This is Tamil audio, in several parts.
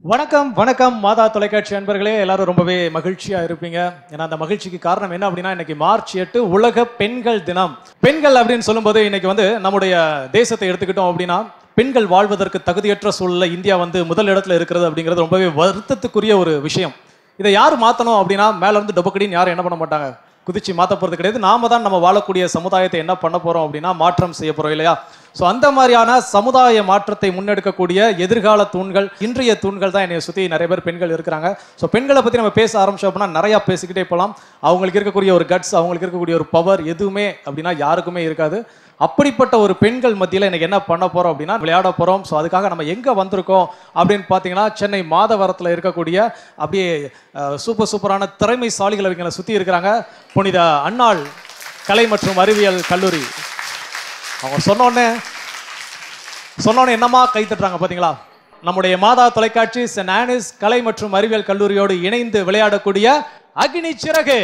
வணக்கம் வணக்கம் மாதா தொலைக்காட்சி அன்பர்களே எல்லாரும் ரொம்பவே மகிழ்ச்சியா இருப்பீங்க ஏன்னா அந்த மகிழ்ச்சிக்கு காரணம் என்ன அப்படின்னா இன்னைக்கு மார்ச் எட்டு உலக பெண்கள் தினம் பெண்கள் அப்படின்னு சொல்லும்போது இன்னைக்கு வந்து நம்முடைய தேசத்தை எடுத்துக்கிட்டோம் அப்படின்னா பெண்கள் வாழ்வதற்கு தகுதியற்ற சூழல்ல இந்தியா வந்து முதல் இடத்துல இருக்கிறது அப்படிங்கிறது ரொம்பவே வருத்தத்துக்குரிய ஒரு விஷயம் இதை யார் மாத்தணும் அப்படின்னா மேல இருந்து டொபக்கடின்னு யாரும் என்ன பண்ண மாட்டாங்க குதிச்சு மாத்த போறது கிடையாது நாம தான் நம்ம வாழக்கூடிய சமுதாயத்தை என்ன பண்ண போறோம் அப்படின்னா மாற்றம் செய்ய போறோம் இல்லையா ஸோ அந்த மாதிரியான சமுதாய மாற்றத்தை முன்னெடுக்கக்கூடிய எதிர்கால தூண்கள் இன்றைய தூண்கள் தான் என்னை சுற்றி நிறைய பேர் பெண்கள் இருக்கிறாங்க ஸோ பெண்களை பற்றி நம்ம பேச ஆரம்பிச்சோம் அப்படின்னா நிறையா பேசிக்கிட்டே போகலாம் அவங்களுக்கு இருக்கக்கூடிய ஒரு கட்ஸ் அவங்களுக்கு இருக்கக்கூடிய ஒரு பவர் எதுவுமே அப்படின்னா யாருக்குமே இருக்காது அப்படிப்பட்ட ஒரு பெண்கள் மத்தியில் எனக்கு என்ன பண்ண போறோம் அப்படின்னா விளையாட போறோம் ஸோ அதுக்காக நம்ம எங்க வந்திருக்கோம் அப்படின்னு பார்த்தீங்கன்னா சென்னை மாதவரத்தில் இருக்கக்கூடிய அப்படியே அஹ், சூப்பர் சூப்பரான திறமைசாலிகள் அவங்களை சுற்றி இருக்கிறாங்க புனித அன்னாள் கலை மற்றும் அறிவியல் கல்லூரி அவங்க சொன்னோடனே சொன்னோடனே என்னமா கை தட்டுறாங்க பாத்தீங்களா நம்முடைய மாதா தொலைக்காட்சி சென்ட் ஆனிஸ் கலை மற்றும் அறிவியல் கல்லூரியோடு இணைந்து விளையாடக்கூடிய அக்னி சிறகு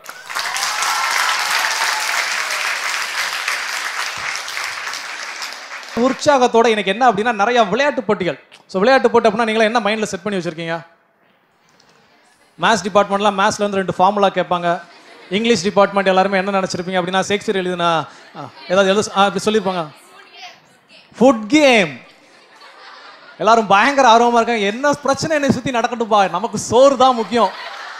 உற்சாகத்தோட எனக்கு என்ன அப்படின்னா நிறைய விளையாட்டு போட்டிகள் ஸோ விளையாட்டு போட்டி அப்படின்னா நீங்களா என்ன மைண்ட்ல செட் பண்ணி வச்சிருக்கீங்க மேத்ஸ் டிபார்ட்மெண்ட்லாம் மேத்ஸ்ல இருந்து ரெண்டு ஃபார்முலா கேட்பாங்க இங்கிலீஷ் டிபார்ட்மெண்ட் எல்லாருமே என்ன நினைச்சிருப்பீங்க அப்படின்னா ஷேக்ஸ்பியர் எழுதுனா ஆ, ஏதாவது எழுத ஆ, இப்படி சொல்லியிருப்பாங்க ஃபுட் கேம் எல்லாரும் பயங்கர ஆர்வமா இருக்காங்க என்ன பிரச்சனை என்னை சுத்தி நடக்கட்டும்பா நமக்கு சோறு தான் முக்கியம்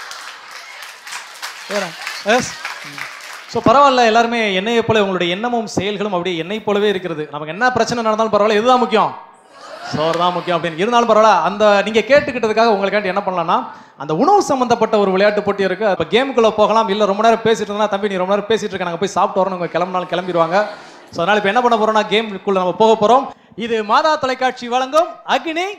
எஸ் ஸோ பரவாயில்ல எல்லாருமே என்னையை போல உங்களுடைய எண்ணமும் செயல்களும் அப்படியே என்னை போலவே இருக்கிறது நமக்கு என்ன பிரச்சனை நடந்தாலும் பரவாயில்ல இதுதான் முக்கியம் சோறு தான் முக்கியம் அப்படின்னு இருந்தாலும் பரவாயில்ல அந்த நீங்க கேட்டுக்கிட்டதுக்காக உங்களுக்காண்டி என்ன பண்ணலாம்னா அந்த உணவு சம்பந்தப்பட்ட ஒரு விளையாட்டு போட்டி இருக்கு இப்போ கேமுக்குள்ள போகலாம் இல்ல ரொம்ப நேரம் பேசிட்டு இருந்தா தம்பி நீ ரொம்ப நேரம் பேசிட்டு இருக்க நாங்க போய் சாப்பிட்டு வரோம் உங்க கிளம்பினாலும் கிளம்பிடுவாங்க ஸோ அதனால இப்போ என்ன பண்ண போறோம்னா கேமுக்குள்ள நம்ம போக போறோம் இது மாதா தொலைக்காட்சி வழங்கும் அக்னி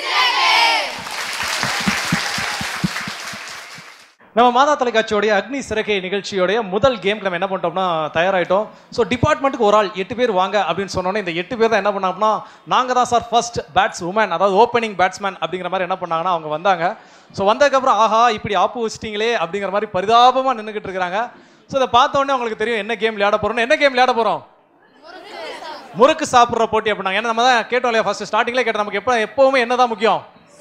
நம்ம மாதா தொலைக்காட்சியோடைய அக்னி சிறகை நிகழ்ச்சியோடைய முதல் கேம்க்கு நம்ம என்ன பண்ணிட்டோம்னா தயாராயிட்டோம் ஸோ டிபார்ட்மெண்ட்டுக்கு ஒரு ஆள் எட்டு பேர் வாங்க அப்படின்னு சொன்னோன்னே இந்த எட்டு பேர் தான் என்ன பண்ணாங்கன்னா நாங்கள் தான் சார் ஃபர்ஸ்ட் பேட்ஸ் உமன் அதாவது ஓப்பனிங் பேட்ஸ்மேன் அப்படிங்கிற மாதிரி என்ன பண்ணாங்கன்னா அவங்க வந்தாங்க ஸோ வந்ததுக்கப்புறம் ஆஹா இப்படி ஆப்பு வச்சிட்டீங்களே அப்படிங்கிற மாதிரி பரிதாபமாக நின்றுக்கிட்டு இருக்கிறாங்க ஸோ இதை பார்த்த உடனே உங்களுக்கு தெரியும் என்ன கேம் விளையாட போறோம்னு என்ன கேம் விளையாட போறோம் முறுக்கு சாப்பிட்ற போட்டி அப்படின்னாங்க ஏன்னா நம்ம தான் கேட்டோம் இல்லையா ஃபர்ஸ்ட் ஸ்டார்டிங்லேயே கேட்டோம் நமக்கு எப்போ எப்பவுமே என்னதான் முக்கியம்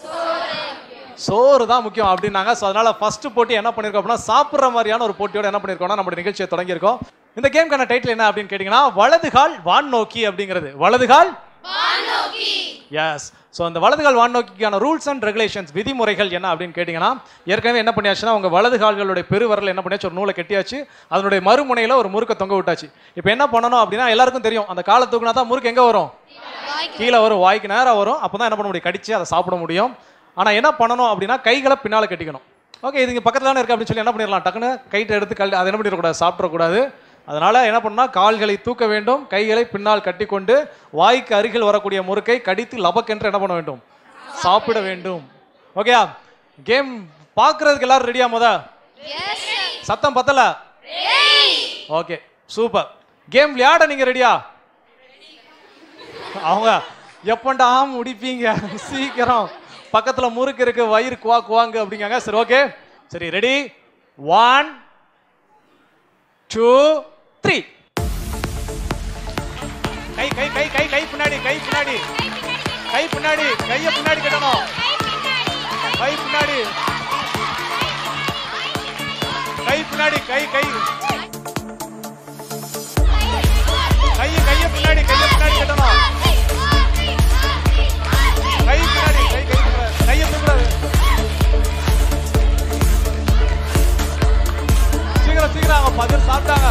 சோறு தான் முக்கியம் அப்படின்னாங்க ஸோ அதனால ஃபர்ஸ்ட் போட்டி என்ன பண்ணிருக்கோம் அப்படின்னா சாப்பிட்ற மாதிரியான ஒரு போட்டியோட என்ன பண்ணிருக்கோம்னா நம்மளுடைய நிகழ்ச்சியை தொடங்கியிருக்கோம் இந்த கேம்க்கான டைட்டில் என்ன அப்படின்னு கேட்டிங்கன்னா வலதுகால் வான் நோக்கி அப்படிங்கிறது வலதுகால் எஸ் ஸோ அந்த வலதுகால் வான் நோக்கிக்கான ரூல்ஸ் அண்ட் ரெகுலேஷன்ஸ் விதிமுறைகள் என்ன அப்படின்னு கேட்டிங்கன்னா ஏற்கனவே என்ன பண்ணியாச்சுன்னா உங்க வலது கால்களுடைய பெருவரல் என்ன பண்ணியாச்சு ஒரு நூலை கட்டியாச்சு அதனுடைய மறுமுனையில் ஒரு முறுக்கை தொங்க விட்டாச்சு இப்போ என்ன பண்ணணும் அப்படின்னா எல்லாருக்கும் தெரியும் அந்த காலை தூக்குனா தான் முறுக்கு எங்கே வரும் கீழே வரும் வாய்க்கு நேரா வரும் அப்போ தான் என்ன பண்ண முடியும் கடிச்சு அதை சாப்பிட முடியும் ஆனால் என்ன பண்ணணும் அப்படின்னா கைகளை பின்னால் கட்டிக்கணும் ஓகே இது இங்கே பக்கத்தில் தானே இருக்கு அப்படின்னு சொல்லி என்ன பண்ணிடலாம் டக்குன்னு கைட்டை எடுத்து கல் அதை என்ன பண்ணிடக்கூடாது சாப்பிடக்கூடாது அதனால என்ன பண்ணா கால்களை தூக்க வேண்டும் கைகளை பின்னால் கட்டிக்கொண்டு வாய்க்கு அருகில் வரக்கூடிய முறுக்கை கடித்து லபக்கென்று என்ன பண்ண வேண்டும் சாப்பிட வேண்டும் ஓகேயா கேம் பார்க்கறதுக்கு எல்லாரும் ரெடியா முத சத்தம் பத்தல ஓகே சூப்பர் கேம் விளையாட நீங்க ரெடியா அவங்க எப்பண்டா முடிப்பீங்க சீக்கிரம் பக்கத்துல முறுக்கு இருக்கு வயிறு குவா குவாங்க அப்படிங்காங்க சரி ஓகே சரி ரெடி ஒன் டூ த்ரீ கை கை கை கை கை பின்னாடி கை பின்னாடி கை பின்னாடி கைய பின்னாடி கட்டணும் கை பின்னாடி கை பின்னாடி கை கை கைய கைய பின்னாடி கைய பின்னாடி கட்டணும் கை பின்னாடி கை கை பின்னாடி. கைய பின்னாடி சீக்கிரம் சீக்கிரம் அவங்க பதில் சாப்பிட்டாங்க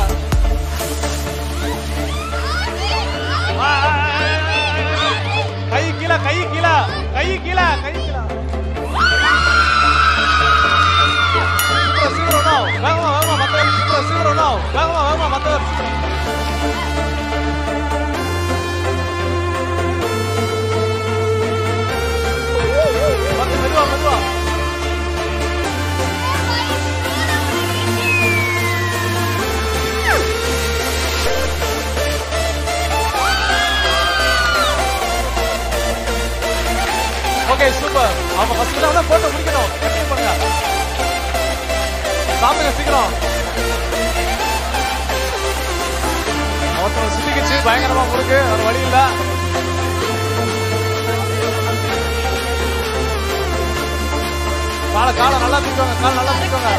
ஆ, ஆ, ஆ, ஆ, ஆ. கை கீழே கை கீழே கை கீழே கை கீழே சீக்கிரம் சீக்கிரம் நோ வேகமா வேகமா மத்தவர் சீக்கிரம் சீக்கிரம் நோ வேகமா வேகமா மத்தவர் மத்த மெதுவா மெதுவா ஓகே சூப்பர் அவங்க ஃபர்ஸ்ட் தான் போட்டு முடிக்கணும் கண்டினியூ பண்ணுங்க சாப்பிடுங்க சீக்கிரம் ஒருத்தவங்க சுத்திக்கிச்சு பயங்கரமா முறுக்கு ஒரு வழி இல்ல காலை காலை நல்லா தூக்கிக்கோங்க காலை நல்லா தூக்கிக்கோங்க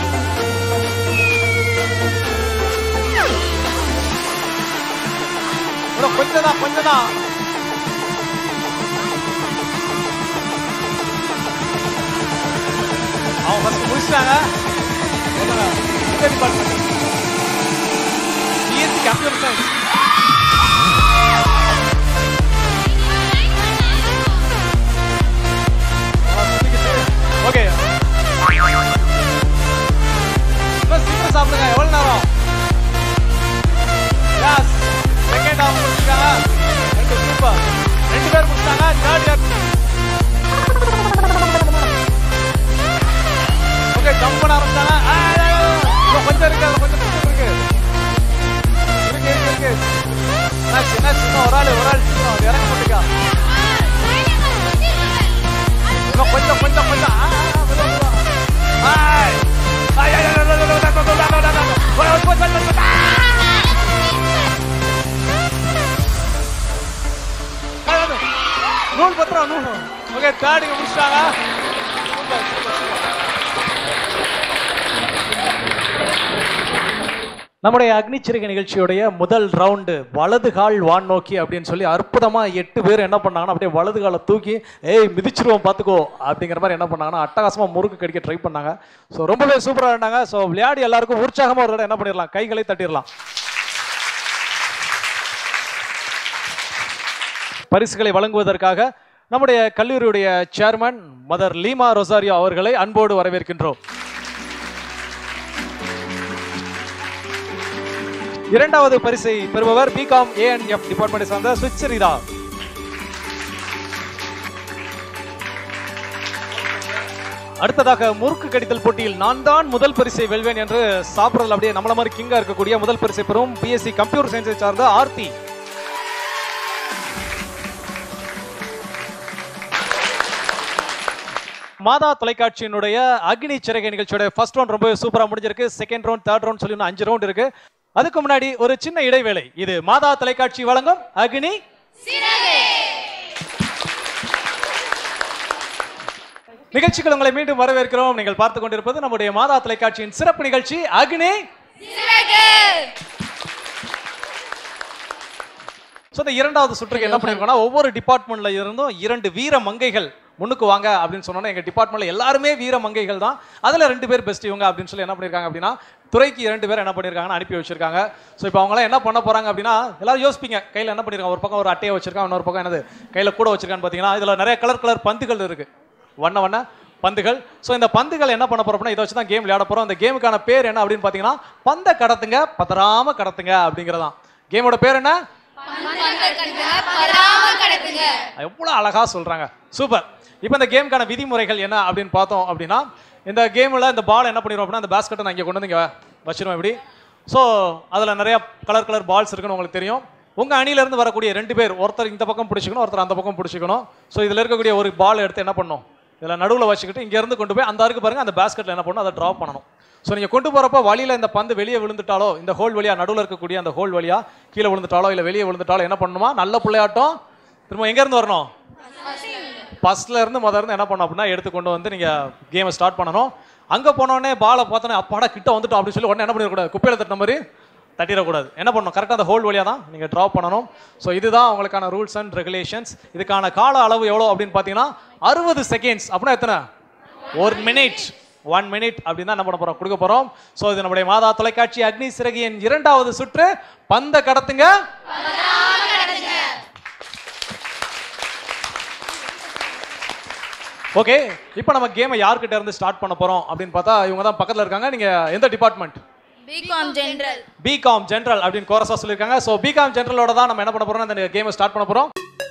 இன்னும் கொஞ்சம் தான் கொஞ்சம் தான் அவங்க ஃபர்ஸ்ட் முடிச்சிட்டாங்க சொல்லுங்க இந்த department BSc computer science okay சீக்கிரம் சாப்பிடுங்க எவ்வளவு நேரம் எஸ் செகண்ட் ஹாஃப் முடிச்சிட்டாங்க ரெண்டு சூப்பர் ரெண்டு பேர் முடிச்சிட்டாங்க தேர்ட் இயர் ஓகே ஜம்ப் பண்ண ஆரம்பிச்சாங்க ஆ, ஆ, ஆ, ஆ. இன்னும் கொஞ்சம் இருக்கு அதுல கொஞ்சம் கொஞ்சம் இருக்கு இருக்கு இருக்கு இருக்கு என்னாச்சு என்னாச்சு இன்னும் ஒரு ஆள் ஒரு ஆள் இன்னும் அது இறங்க மாட்டேங்க இன்னும் கொஞ்சம் கொஞ்சம் கொஞ்சம் ஆ, ஆ, ஆ, மெதுவா, மெதுவா. ஆய். ஆய், ஆய், ஆய், ஆய், ஆய், ஆய், ஆய், ஆய், ஆய், ஆய், ஆய், ஆய். ஒரு, ஒரு, ஒரு, ஒரு, ஒரு, ஆ. நூல் பத்திரம் நூல் ஓகே தேர்ட் முடிச்சிட்டாங்க சூப்பர் சூப்பர் சூப்பர் நம்முடைய அக்னிச்சிறகு நிகழ்ச்சியுடைய முதல் ரவுண்டு வலது கால் வான் நோக்கி அப்படின்னு சொல்லி அற்புதமா எட்டு பேர் என்ன பண்ணாங்கன்னா அப்படியே வலது காலை தூக்கி ஏய் மிதிச்சிருவோம் பார்த்துக்கோ அப்படிங்கிற மாதிரி என்ன பண்ணாங்கன்னா அட்டகாசமா முறுக்கு கடிக்க ட்ரை பண்ணாங்க ஸோ ரொம்பவே சூப்பராக இருந்தாங்க ஸோ விளையாடி எல்லாருக்கும் உற்சாகமா ஒரு தடவை என்ன பண்ணிடலாம் கைகளை தட்டிடலாம் பரிசுகளை வழங்குவதற்காக நம்முடைய கல்லூரியுடைய சேர்மன் மதர் லீமா ரொசாரியோ அவர்களை அன்போடு வரவேற்கின்றோம் இரண்டாவது பரிசை பெறுபவர் பிகாம் ஏஎன்எஃப் டிபார்ட்மெண்ட் சார்ந்த சுச்சரிதா அடுத்ததாக முறுக்கு கடித்தல் போட்டியில் நான் தான் முதல் பரிசை வெல்வேன் என்று சாப்பிடல அப்படியே நம்மள மாதிரி கிங்கா இருக்கக்கூடிய முதல் பரிசை பெறும் பிஎஸ்சி கம்ப்யூட்டர் சயின்ஸை சார்ந்த ஆர்த்தி மாதா தொலைக்காட்சியினுடைய அக்னி சிறகை நிகழ்ச்சியோட ஃபர்ஸ்ட் ரவுண்ட் ரொம்ப சூப்பரா முடிஞ்சிருக்கு செகண்ட் ரவுண்ட் தேர்ட் ரவுண்ட் சொல்லி இன்னும் அஞ்சு ரவுண்ட் இருக்கு அதுக்கு முன்னாடி ஒரு சின்ன இடைவேளை இது மாதா தொலைக்காட்சி வழங்கும் அக்னி நிகழ்ச்சிகள் உங்களை மீண்டும் வரவேற்கிறோம் நீங்கள் பார்த்து கொண்டிருப்பது நம்முடைய மாதா தொலைக்காட்சியின் சிறப்பு நிகழ்ச்சி அக்னி ஸோ இந்த இரண்டாவது சுற்றுக்கு என்ன பண்ணிருக்கோம்னா ஒவ்வொரு டிபார்ட்மெண்ட்ல இருந்தும் இரண்டு வீர மங்கைகள் முன்னுக்கு வாங்க அப்படின்னு சொன்னோன்னா எங்க டிபார்ட்மெண்ட்ல எல்லாருமே வீர மங்கைகள் தான் அதுல ரெண்டு பேர் பெஸ்ட் இவங்க அப்படின்னு சொல்லி என்ன பண்ணிருக்காங்க அப்படின்னா துறைக்கு இரண்டு பேர் என்ன பண்ணிருக்காங்கன்னு அனுப்பி வச்சிருக்காங்க ஸோ இப்போ அவங்களாம் என்ன பண்ண போறாங்க அப்படின்னா எல்லாரும் யோசிப்பீங்க கையில என்ன பண்ணிருக்காங்க ஒரு பக்கம் ஒரு அட்டையை வச்சிருக்காங்க இன்னொரு பக்கம் என்னது கையில கூட வச்சிருக்கான்னு பாத்தீங்கன்னா இதுல நிறைய கலர் கலர் பந்துகள் இருக்கு வண்ண வண்ண பந்துகள் ஸோ இந்த பந்துகள் என்ன பண்ண போறோம்னா இதை வச்சு தான் கேம் விளையாட போறோம் இந்த கேமுக்கான பேர் என்ன அப்படின்னு பாத்தீங்கன்னா பந்தை கடத்துங்க பதறாம கடத்துங்க அப்படிங்கறதான் கேமோட பேர் என்ன எவ்வளோ அழகா சொல்றாங்க சூப்பர் இப்போ இந்த கேமுக்கான விதிமுறைகள் என்ன அப்படின்னு பார்த்தோம் அப்படின்னா இந்த கேமில் இந்த பால் என்ன பண்ணிடுவோம் அப்படின்னா இந்த பேஸ்கெட்டை நான் இங்கே கொண்டு வந்து இங்கே வச்சிருவோம் இப்படி ஸோ அதில் நிறைய கலர் கலர் பால்ஸ் இருக்குன்னு உங்களுக்கு தெரியும் உங்கள் அணியிலேருந்து வரக்கூடிய ரெண்டு பேர் ஒருத்தர் இந்த பக்கம் பிடிச்சிக்கணும் ஒருத்தர் அந்த பக்கம் பிடிச்சிக்கணும் ஸோ இதில் இருக்கக்கூடிய ஒரு பால் எடுத்து என்ன பண்ணணும் இதில் நடுவில் வச்சுக்கிட்டு இங்கேருந்து கொண்டு போய் அந்த அருக்கு பாருங்க அந்த பேஸ்கெட்டில் என்ன பண்ணணும் அதை ட்ராப் பண்ணணும் ஸோ நீங்கள் கொண்டு போகிறப்ப வழியில் இந்த பந்து வெளியே விழுந்துட்டாலோ இந்த ஹோல் வழியாக நடுவில் இருக்கக்கூடிய அந்த ஹோல் வழியாக கீழே விழுந்துட்டாலோ இல்லை வெளியே விழுந்துட்டாலோ என்ன பண்ணணுமா நல்ல பிள்ளையாட்டம் திரும்ப எங்கேருந்து வரணும் ஃபர்ஸ்ட்ல இருந்து முதல்ல இருந்து என்ன பண்ணணும் அப்படின்னா எடுத்து கொண்டு வந்து நீங்க கேமை ஸ்டார்ட் பண்ணணும் அங்க போனோடனே பாலை பார்த்தோன்னே அப்பாடா கிட்ட வந்துட்டோம் அப்படின்னு சொல்லி உடனே என்ன பண்ணிடக்கூடாது குப்பையில தட்டின மாதிரி தட்டிடக்கூடாது என்ன பண்ணணும் கரெக்டாக அந்த ஹோல் வழியாக தான் நீங்கள் ட்ராப் பண்ணணும் ஸோ இதுதான் உங்களுக்கான ரூல்ஸ் அண்ட் ரெகுலேஷன்ஸ் இதுக்கான கால அளவு எவ்வளோ அப்படின்னு பார்த்தீங்கன்னா அறுபது செகண்ட்ஸ் அப்படின்னா எத்தனை ஒரு மினிட் ஒன் மினிட் அப்படின்னு தான் என்ன பண்ண போறோம் கொடுக்க போறோம் ஸோ இது நம்முடைய மாதா தொலைக்காட்சி அக்னி சிறகியின் இரண்டாவது சுற்று பந்த கடத்துங்க ஓகே இப்போ நம்ம கேமை யார்கிட்ட இருந்து ஸ்டார்ட் பண்ண போறோம் அப்படின்னு பார்த்தா இவங்க தான் பக்கத்துல இருக்காங்க நீங்க எந்த department BCom general BCom general அப்படின்னு கோரஸா சொல்லியிருக்காங்க ஸோ பிகாம் ஜெனரலோட தான் நம்ம என்ன பண்ண போறோம் இந்த கேமை ஸ்டார்ட் பண்ண போறோம்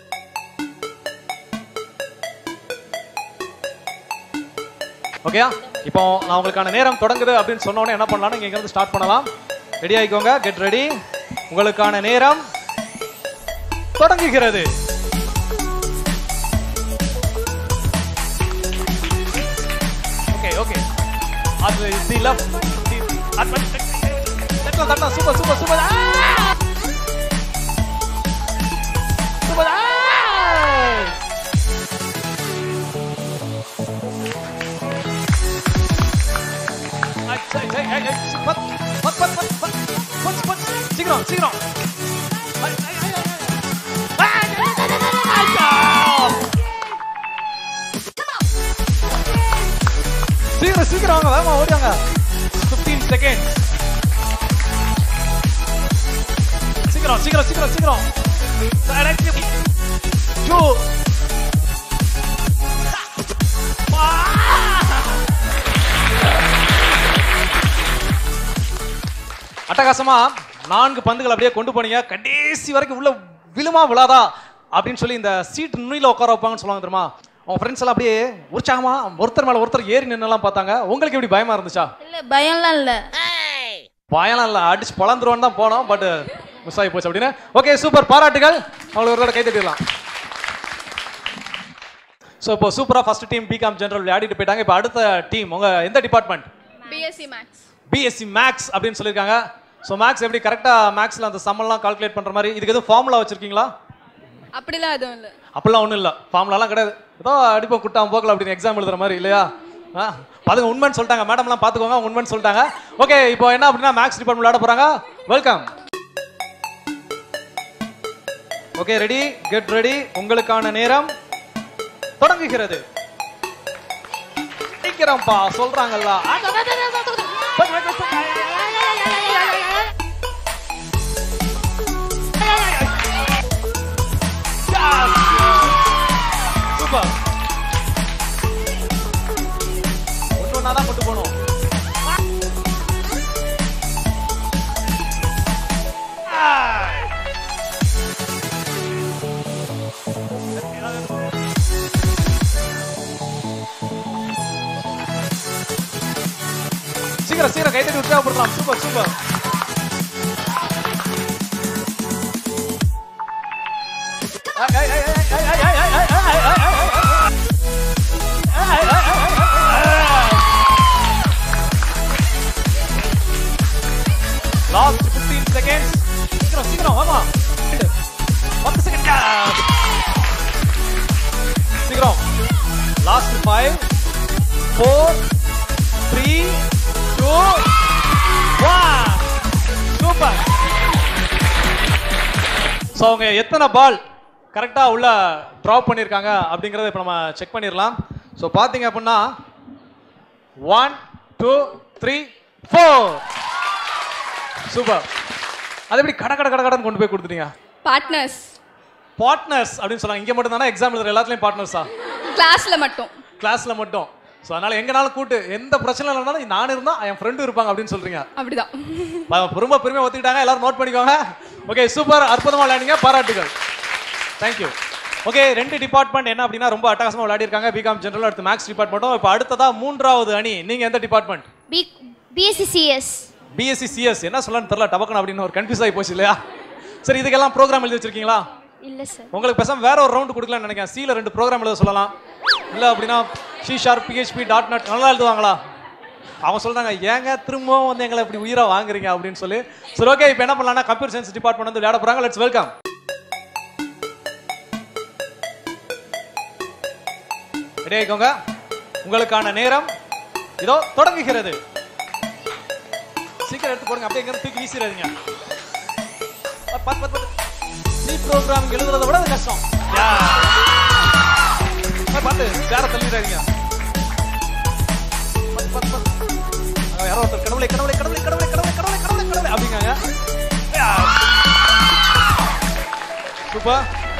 ஓகேயா இப்போ நான் உங்களுக்கான நேரம் தொடங்குது அப்படின்னு சொன்ன உடனே என்ன பண்ணலாம்னு இங்க இருந்து ஸ்டார்ட் பண்ணலாம் ரெடி ஆயிக்கோங்க கெட் ரெடி உங்களுக்கான நேரம் தொடங்குகிறது ஓகே ஓகே அது தி லெஃப்ட் தி தட்டலாம் தட்டலாம் சூப்பர் சூப்பர் சூப்பர் சூப்பர் ஏய், ஏய், ஏய், ஏய், சி- பத், பத், பத், பத், பத், பத், பத். சீக்கிரம் சீக்கிரம் ஐ, ஐ, ஐ, ஐ, ஐ. ஐயா! சீக்கிரம் சீக்கிரம் வாங்க வேகமா ஓடிவாங்க 15 செகண்ட் சீக்கிரம் சீக்கிரம் சீக்கிரம் சீக்கிரம் டூ அட்டகாசமா நான்கு பந்துகள் அப்படியே கொண்டு போனீங்க கடைசி வரைக்கும் உள்ள விழுமா விழாதா அப்படின்னு சொல்லி இந்த சீட் நுனியில உட்கார வைப்பாங்கன்னு சொல்லுவாங்க தெரியுமா அவங்க ஃப்ரெண்ட்ஸ் எல்லாம் அப்படியே உற்சாகமா ஒருத்தர் மேல ஒருத்தர் ஏறி நின்னெல்லாம் பார்த்தாங்க உங்களுக்கு எப்படி பயமா இருந்துச்சா இல்ல பயம்லாம் இல்ல பயம்லாம் இல்லை அடிச்சு பழந்துருவோன்னு தான் போனோம் பட் மிஸ் ஆகி போச்சு அப்படின்னு ஓகே சூப்பர் பாராட்டுகள் அவங்களுக்கு ஒரு தடவை கை தட்டிடலாம் ஸோ இப்போ சூப்பராக ஃபர்ஸ்ட் டீம் பிகாம் ஜெனரல் விளையாடிட்டு போயிட்டாங்க இப்போ அடுத்த டீம் உங்க எந்த department BSc maths BSc maths அப்படின்னு சொல்லியிருக்காங்க ஸோ மேக்ஸ் எப்படி கரெக்டாக மேக்ஸில் அந்த சம்மெல்லாம் கால்குலேட் பண்ணுற மாதிரி இதுக்கு எதுவும் ஃபார்முலா வச்சிருக்கீங்களா அப்படிலாம் எதுவும் இல்ல அப்படிலாம் ஒன்றும் இல்லை ஃபார்முலாலாம் கிடையாது ஏதோ அடிப்போம் குட்டாம் போக்கல அப்படின்னு எக்ஸாம் எழுதுற மாதிரி இல்லையா ஆ அதுங்க உண்மைன்னு சொல்லிட்டாங்க மேடம்லாம் பார்த்துக்கோங்க அவங்க உண்மைன்னு சொல்லிட்டாங்க ஓகே இப்போ என்ன அப்படின்னா மேக்ஸ் டிபார்ட்மெண்ட் விளையாட போகிறாங்க welcome okay ready get ready உங்களுக்கான நேரம் தொடங்குகிறது சீக்கிரம்ப்பா சொல்றாங்கல்ல சூப்பர் ஒன்று ஒன்றா தான் கொண்டு போகணும் சீக்கிரம் சீக்கிரம் கைத்தட்டி உற்சாகப்படுத்தலாம் சூப்பர் சூப்பர் லாஸ்ட் 15 செகண்ட்ஸ் சீக்கிரம் சீக்கிரம் வாமா பத்து செகண்ட் சீக்கிரம் last five four three two one super so அவங்க எத்தனை பால் கரெக்டாக உள்ள ட்ராப் பண்ணியிருக்காங்க அப்படிங்கிறத இப்போ நம்ம செக் பண்ணிடலாம் ஸோ பார்த்தீங்க அப்படின்னா one two three four super அது எப்படி கட கட கட கடன்னு கொண்டு போய் கொடுத்துட்டீங்க பார்ட்னர்ஸ் பார்ட்னர்ஸ் அப்படின்னு சொன்னாங்க இங்கே மட்டும் தானே எக்ஸாம் எழுதுற எல்லாத்துலேயும் பார்ட்னர்ஸா கிளாஸ்ல மட்டும் கிளாஸ்ல மட்டும் ஸோ அதனால எங்கனாலும் கூட்டு எந்த பிரச்சனை இல்லைனாலும் நான் இருந்தா என் ஃப்ரெண்டு இருப்பாங்க அப்படின்னு சொல்றீங்க அப்படிதான் ப- ரொம்ப பெருமையா ஒத்துக்கிட்டாங்க எல்லாரும் நோட் பண்ணிக்கோங்க ஓகே சூப்பர் அற்புதமா விளையாடுங்க பாராட்டுகள் தேங்க்யூ ஓகே ரெண்டு டிபார்ட்மெண்ட் என்ன அப்படின்னா ரொம்ப அட்டகாசமா விளையாடிருக்காங்க பிகாம் ஜெனரல் அடுத்து மேக்ஸ் டிபார்ட்மெண்ட்டும் இப்போ அடுத்ததா மூன்றாவது அணி நீங்க எந்த department B BSc CS BSc CS என்ன சொல்லணும்னு தெரியல டபக்கன் அப்படின்னு ஒரு கன்ஃபியூஸ் ஆகி போச்சு இல்லையா சரி இதுக்கெல்லாம் ப்ரோக்ராம் எழுதி வச்சிருக்கீங்களா இல்லை சார் உங்களுக்கு பேசாம வேற ஒரு ரவுண்ட் கொடுக்கலாம்னு நினைக்கிறேன் சில ரெண்டு ப்ரோக்ராம் எழுத சொல்லலாம் இல்ல அப்படின்னா C sharp PHP dot net நல்லா எழுதுவாங்களா அவங்க சொல்றாங்க ஏங்க திரும்பவும் வந்து எங்களை இப்படி உயிரா வாங்குறீங்க அப்படின்னு சொல்லி சரி ஓகே இப்போ என்ன பண்ணலாம்னா கம்ப்யூட்டர் சயின்ஸ் டிபார்ட்மெண்ட் வந்து விளையாட போறாங்க லெட்ஸ் வெல்கம் ரெடி ஆயிக்கோங்க உங்களுக்கான நேரம் இதோ தொடங்குகிறது சீக்கிரம் எடுத்து போடுங்க அப்படியே எங்க தூக்கி வீசிடாதீங்க பத்து பத்து பத்து சி ப்ரோக்ராம் எழுதுறத விட அது கஷ்டம் Yeah. பார்த்து சேர தள்ளிடுறாங்க பத்து, பத்து, பத்து. அங்க யாரோ ஒருத்தர் கடவுளை கடவுளை கடவுளை கடவுளை கடவுளை கடவுளை கடவுளை கடவுளை அப்படிங்காங்க சூப்பர்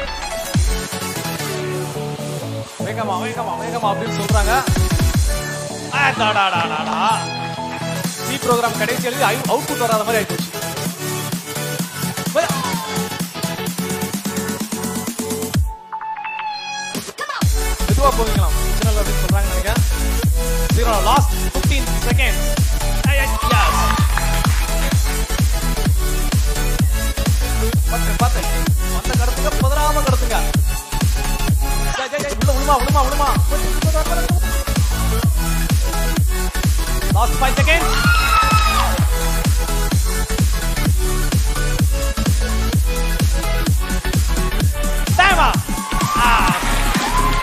வேகமா வேகமா வேகமா அப்படின்னு சொல்றாங்க ஆடாடாடாடாடா சி ப்ரோக்ராம் கடைசி எழுதி அவுட்புட் வராத மாதிரி ஆயிப்போச்சு போய். மெதுவா போவீங்களாம் சிக்னல் அப்படின்னு சொல்றாங்க நினைக்கிறேன் ஜீரோ லாஸ்ட் 15 செகண்ட்ஸ் பத்து பத்து அந்த கடத்துங்க பதறாம கடத்துங்க ஜெய், ஜெய், ஜெய், உள்ள விழுமா விழுமா விழுமா லாஸ்ட் ஃபைவ் செகண்ட் டைமா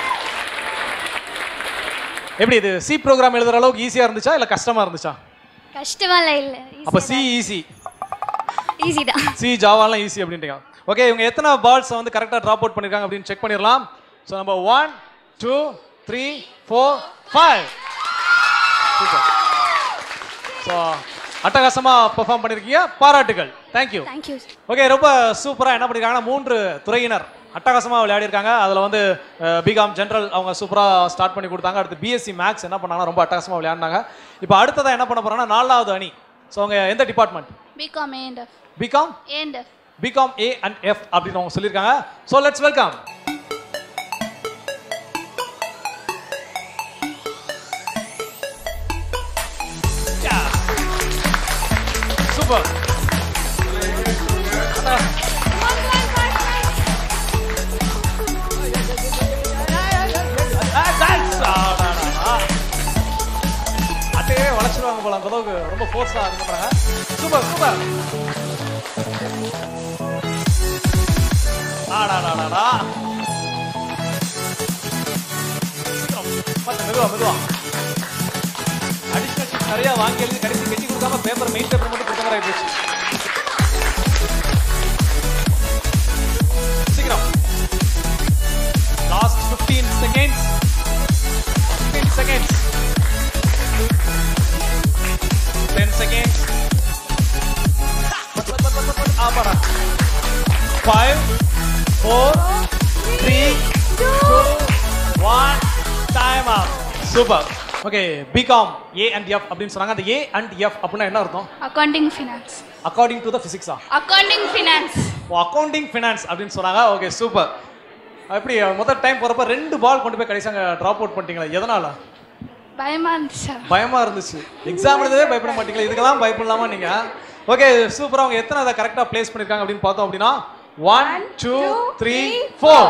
எப்படி இது சி ப்ரோக்ராம் எழுதுற அளவுக்கு ஈஸியா இருந்துச்சா இல்ல கஷ்டமா இருந்துச்சா கஷ்டமாலாம் இல்லை அப்ப சி ஈஸி ஈஸி தான் சி ஜாவாலாம் ஈஸி அப்படின்ட்டீங்க ஓகே இவங்க எத்தனை பால்ஸ் வந்து கரெக்டாக ட்ராப் அவுட் பண்ணிருக்காங்க அப்படின்னு செக் பண்ணிடலாம் ஸோ நம்ம one two three four five super so அட்டகாசமாக பெர்ஃபார்ம் பண்ணியிருக்கீங்க பாராட்டுகள் தேங்க்யூ தேங்க்யூ ஓகே ரொம்ப சூப்பராக என்ன பண்ணியிருக்காங்கன்னா மூன்று துறையினர் அட்டகாசமாக விளையாடிருக்காங்க அதில் வந்து பிகாம் ஜென்ரல் அவங்க சூப்பராக ஸ்டார்ட் பண்ணி கொடுத்தாங்க அடுத்து பிஎஸ்சி மேக்ஸ் என்ன பண்ணாங்கன்னா ரொம்ப அட்டகாசமாக விளையாடினாங்க இப்போ அடுத்ததாக என்ன பண்ண போகிறாங்கன்னா நாலாவது அணி ஸோ அவங்க எந்த department BCom A and F BCom A and F BCom A and F அப்படின்னு அவங்க சொல்லியிருக்காங்க ஸோ லெட்ஸ் வெல்கம் சூப்பர் அட்டையே வளைச்சிருவாங்க போல அந்த அளவுக்கு ரொம்ப ஃபோர்ஸாக இது பண்றாங்க சூப்பர் சூப்பர் ஆடாடாடாடா சீக்கிரம் பார்த்து மெதுவா மெதுவா அடிஷனல் ஷீட் நிறைய வாங்கி எழுதி கடைசி கட்டி கொடுக்காம பேப்பர் மெயின் பேப்பர் மட்டும் கொடுத்த மாதிரி ஆயிடுச்சு சீக்கிரம் லாஸ்ட் 15 செகண்ட்ஸ் 15 செகண்ட்ஸ் 10 செகண்ட்ஸ் ஆமாடா five four three two one time off super okay BCom A and F அப்படின்னு சொன்னாங்க அந்த ஏ அண்ட் எஃப் அப்படின்னா என்ன அர்த்தம் accounting finance according to the ஃபிசிக்ஸா accounting finance oh accounting finance அப்படின்னு சொன்னாங்க ஓகே சூப்பர் எப்படி முதல் டைம் போகிறப்ப ரெண்டு பால் கொண்டு போய் கடைசியாக ட்ராப் அவுட் பண்ணிட்டீங்களா எதனால பயமா இருந்துச்சா பயமா இருந்துச்சு எக்ஸாம் எழுதவே பயப்பட மாட்டீங்களா இதுக்கெல்லாம் பயப்படலாமா நீங்க ஓகே சூப்பரா அவங்க எத்தனை அதை கரெக்டா பிளேஸ் பண்ணிருக்காங்க அப்படின்னு பார்த்தோம் அப்படின்னா one two three four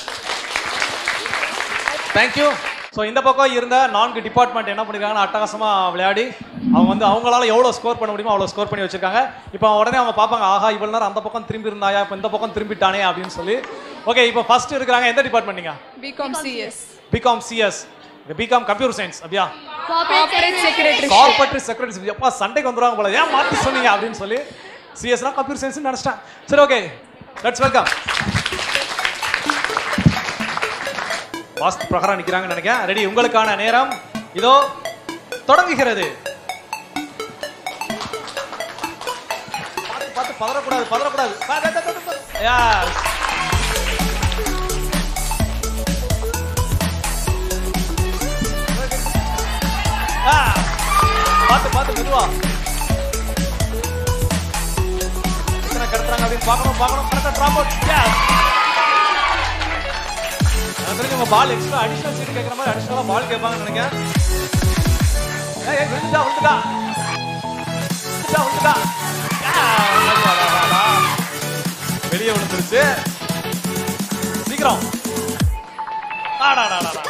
thank you so இந்த பக்கம் இருந்த நான்கு டிபார்ட்மெண்ட் என்ன பண்ணிருக்காங்கன்னா அட்டகாசமா விளையாடி அவங்க வந்து அவங்களால எவ்வளோ ஸ்கோர் பண்ண முடியுமோ அவ்வளோ ஸ்கோர் பண்ணி வச்சிருக்காங்க இப்போ உடனே அவங்க பார்ப்பாங்க ஆஹா இவ்வளோ நேரம் அந்த பக்கம் திரும்பி இருந்தாயா இப்போ இந்த பக்கம் திரும்பிட்டானே அப்படின்னு சொல்லி ஓகே இப்போ ஃபர்ஸ்ட் இருக்கிறாங்க எந்த டிபார்ட்மெண்ட் நீங்க BCom CS BCom CS BCom computer science அப்படியா கார்ப்பரேட் செக்ரட்டரி கார்பரேட் செக்ரட்டரி எப்பா சண்டைக்கு வந்துருவாங்க போல ஏன் மாத்தி சொன்னீங்க அப்படின்னு சொல்லி சிஎஸ்னா கம்ப்யூட்டர் சயின்ஸ் நினைச்சிட்டேன் சரி ஓகே லெட்ஸ் வெல்கம் வாஸ்து பிரகாரம் நிக்கிறாங்கன்னு நினைக்கிறேன் ரெடி உங்களுக்கான நேரம் இதோ தொடங்குகிறது பார்த்து பார்த்து பதறக்கூடாது பதறக்கூடாது பா- பா- பா- பா- பா- Yes. ஆ, பார்த்து பார்த்து மெதுவா எத்தனை கடத்துறாங்க அப்படின்னு பார்க்கணும் பார்க்கணும் கரெக்டாக ட்ராப் அவுட் எனக்கு தெரிஞ்சு உங்க பால் எக்ஸ்ட்ரா அடிஷனல் சீட் கேட்குற மாதிரி அடிஷனலாக பால் கேட்பாங்கன்னு நினைக்கிறேன் ஏய் ஏய் விழுந்துட்டா விழுந்துட்டா விழுந்துட்டா விழுந்துட்டா ஆ, வா, வா, வா, வா. வெளியே விழுந்துருச்சு சீக்கிரம் ஆடாடாடா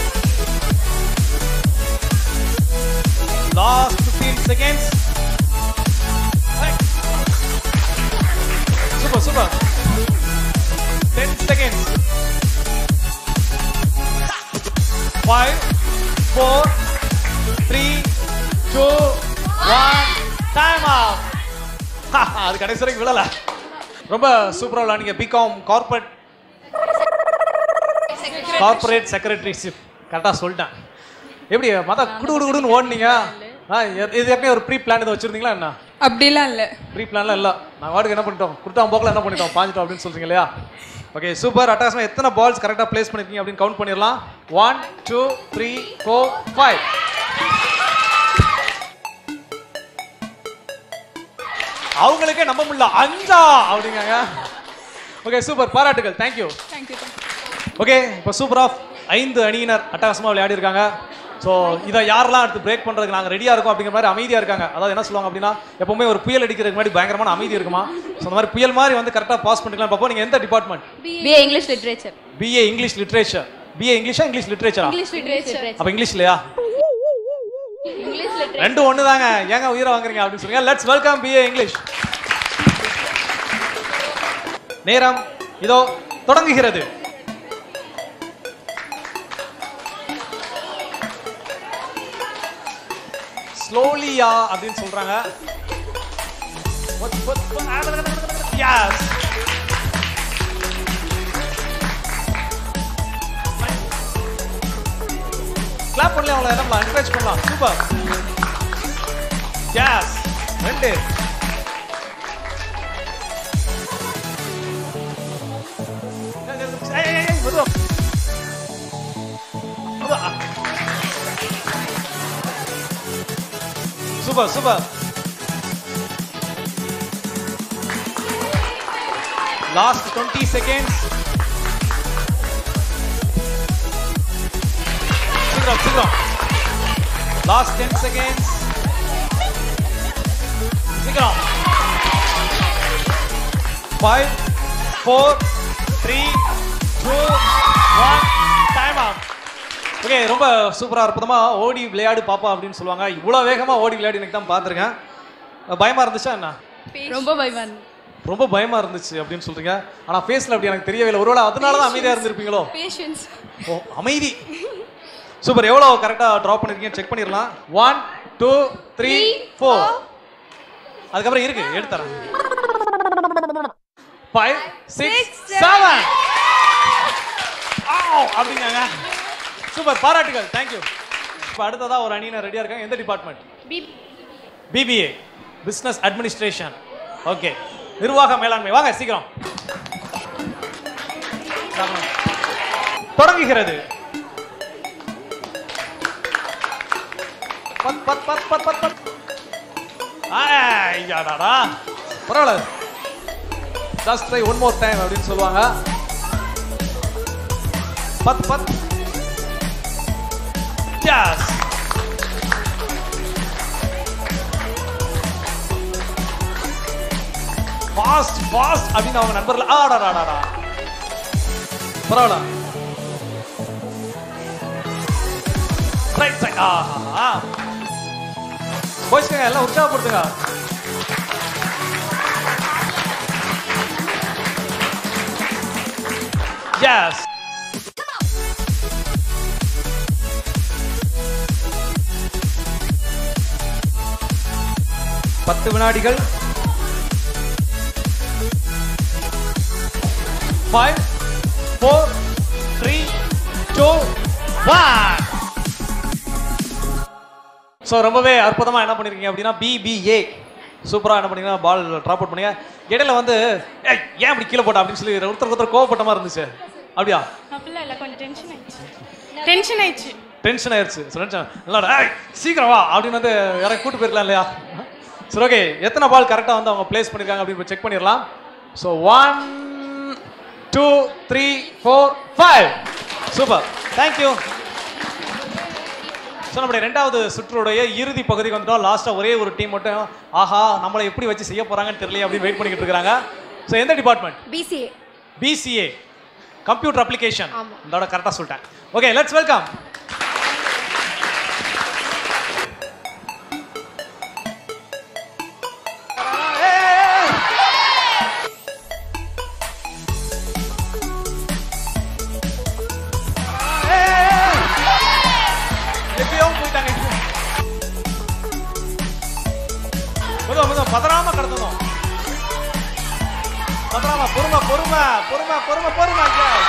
Last 15 seconds. Hey. Super, super. 10 seconds. Five, four, three, two, one. Time out. அது கடைசி வரைக்கும் விழல ரொம்ப சூப்பரா விளையாடுங்க பிகாம் கார்பரேட் கார்பரேட் செக்ரட்டரிஷிப் கரெக்டாக சொல்லிட்டேன் எப்படி மத குடு குடு குடுன்னு ஓடுனீங்க ஆ, இது இது எப்பயும் ஒரு ப்ரீ பிளான் இதை வச்சிருந்தீங்களா என்ன அப்படிலாம் இல்லை ப்ரீ பிளான்லாம் இல்லை நான் வாட்டுக்கு என்ன பண்ணிட்டோம் கொடுத்தா போக்கில் என்ன பண்ணிட்டோம் பாஞ்சிட்டோம் அப்படின்னு சொல்றீங்க இல்லையா ஓகே சூப்பர் அட்டாசமாக எத்தனை பால்ஸ் கரெக்டாக ப்ளேஸ் பண்ணிருக்கீங்க அப்படின்னு கவுண்ட் பண்ணிடலாம் one two three four five அவங்களுக்கே நம்ப முடியல அஞ்சா அப்படிங்காங்க ஓகே சூப்பர் பாராட்டுகள் தேங்க்யூ தேங்க்யூ ஓகே இப்போ சூப்பர் ஆஃப் ஐந்து அணியினர் அட்டகாசமாக விளையாடி இருக்காங்க ஸோ இதை யாரெல்லாம் அடுத்து பிரேக் பண்ணுறதுக்கு நாங்கள் ரெடியாக இருக்கோம் அப்படிங்கிற மாதிரி அமைதியாக இருக்காங்க அதாவது என்ன சொல்லுவாங்க அப்படின்னா எப்பவுமே ஒரு புயல் அடிக்கிறதுக்கு முன்னாடி பயங்கரமான அமைதி இருக்குமா ஸோ அந்த மாதிரி புயல் மாதிரி வந்து கரெக்டாக பாஸ் பண்ணிக்கலாம் பார்ப்போம் நீங்கள் எந்த department BA English literature BA English literature BA இங்கிலீஷா இங்கிலீஷ் லிட்ரேச்சரா இங்கிலீஷ் லிட்ரேச்சர் அப்போ இங்கிலீஷ் இல்லையா இங்கிலீஷ் லிட்ரேச்சர் ரெண்டு ஒன்று தாங்க ஏங்க உயிரை வாங்குறீங்க அப்படின்னு சொல்லுங்க லெட்ஸ் வெல்கம் பிஏ இங்கிலீஷ் நேரம் இதோ தொடங்குகிறது ஸ்லோலியா அப்படின்னு சொல்றாங்க எஸ் கிளாப் பண்ணலாம் அவங்கள என்ன பண்ணலாம் என்கரேஜ் பண்ணலாம் சூப்பர் எஸ் ரெண்டு ஏய், ஏய், ஏய், மெதுவா. மெதுவா. Super super last twenty seconds சீக்கிரம் சீக்கிரம் லாஸ்ட் டென் செகண்ட்ஸ் சீக்கிரம் five four three two one time out okay ரொம்ப சூப்பரா அற்புதமா ஓடி விளையாடு பாப்பா அப்படின்னு சொல்லுவாங்க இவ்வளவு வேகமா ஓடி விளையாடி எனக்கு தான் பார்த்துருக்கேன் பயமா இருந்துச்சா என்ன ரொம்ப பயமா ரொம்ப பயமா இருந்துச்சு அப்படின்னு சொல்றீங்க ஆனா ஃபேஸ்ல அப்படி எனக்கு தெரியவே இல்லை ஒருவேளை அதனால தான் அமைதியா இருந்திருப்பீங்களோ பேஷன்ஸ் ஓ அமைதி சூப்பர் எவ்வளோ கரெக்டாக ட்ராப் பண்ணிருக்கீங்க செக் பண்ணிடலாம் ஒன் டூ த்ரீ ஃபோர் அதுக்கப்புறம் இருக்கு எடுத்துறேன் ஃபைவ் சிக்ஸ் செவன் அப்படிங்க சூப்பர் பாராட்டுகள் தேங்க்யூ இப்போ அடுத்ததா ஒரு அணியினர் ரெடியா இருக்காங்க எந்த department BBA business administration okay நிர்வாக மேலாண்மை வாங்க சீக்கிரம் தொடங்குகிறது பத் பத் பத் பத் பத் பத் ஐயாடாடா பரவாயில்ல just try one more time அப்படின்னு சொல்லுவாங்க பத் பத் Yes. ஃபாஸ்ட் ஃபாஸ்ட் அப்படின்னு அவங்க நண்பர்கள் ஆடாடாடாடா பரவாயில்ல ரைட் சைட் ஆஹா போய்ச்சுங்க எல்லாம் உற்சாகப்படுத்துங்க எஸ் பத்து வினாடிகள் five four three two one so ரொம்பவே அற்புதமாக என்ன பண்ணிருக்கீங்க அப்படின்னா பிபிஏ சூப்பராக என்ன பண்ணீங்கன்னா பால் ட்ராப் அவுட் பண்ணீங்க இடையில வந்து ஏய் ஏன் இப்படி கீழே போட்ட அப்படின்னு சொல்லி ஒருத்தர் ஒருத்தர் கோவப்பட்ட மாதிரி இருந்துச்சு அப்படியா அப்படிலாம் இல்லை கொஞ்சம் டென்ஷன் ஆயிடுச்சு டென்ஷன் ஆயிடுச்சு டென்ஷன் ஆயிடுச்சு டென்ஷன் இல்லடா ஏய் சீக்கிரம் வா அப்படின்னு வந்து யாரை கூட்டு போயிருக்கலாம் இல்லையா சரி ஓகே எத்தனை பால் கரெக்டாக வந்து அவங்க ப்ளேஸ் பண்ணியிருக்காங்க அப்படின்னு செக் பண்ணிடலாம் so one two three four five super thank you so நம்முடைய ரெண்டாவது சுற்றுடைய இறுதி பகுதிக்கு வந்துட்டோம் லாஸ்ட்டாக ஒரே ஒரு டீம் மட்டும் ஆஹா நம்மளை எப்படி வச்சு செய்ய போகிறாங்கன்னு தெரியல அப்படின்னு வெயிட் பண்ணிக்கிட்டு இருக்காங்க ஸோ எந்த department BCA BCA computer application இதோட கரெக்டாக சொல்லிட்டேன் ஓகே லெட்ஸ் வெல்கம் எப்பயோ போயிட்டாங்க மெதுவா மெதுவா பதறாம கடத்தணும் பதறாம பொறுமை பொறுமை பொறுமை பொறுமை பொறுமை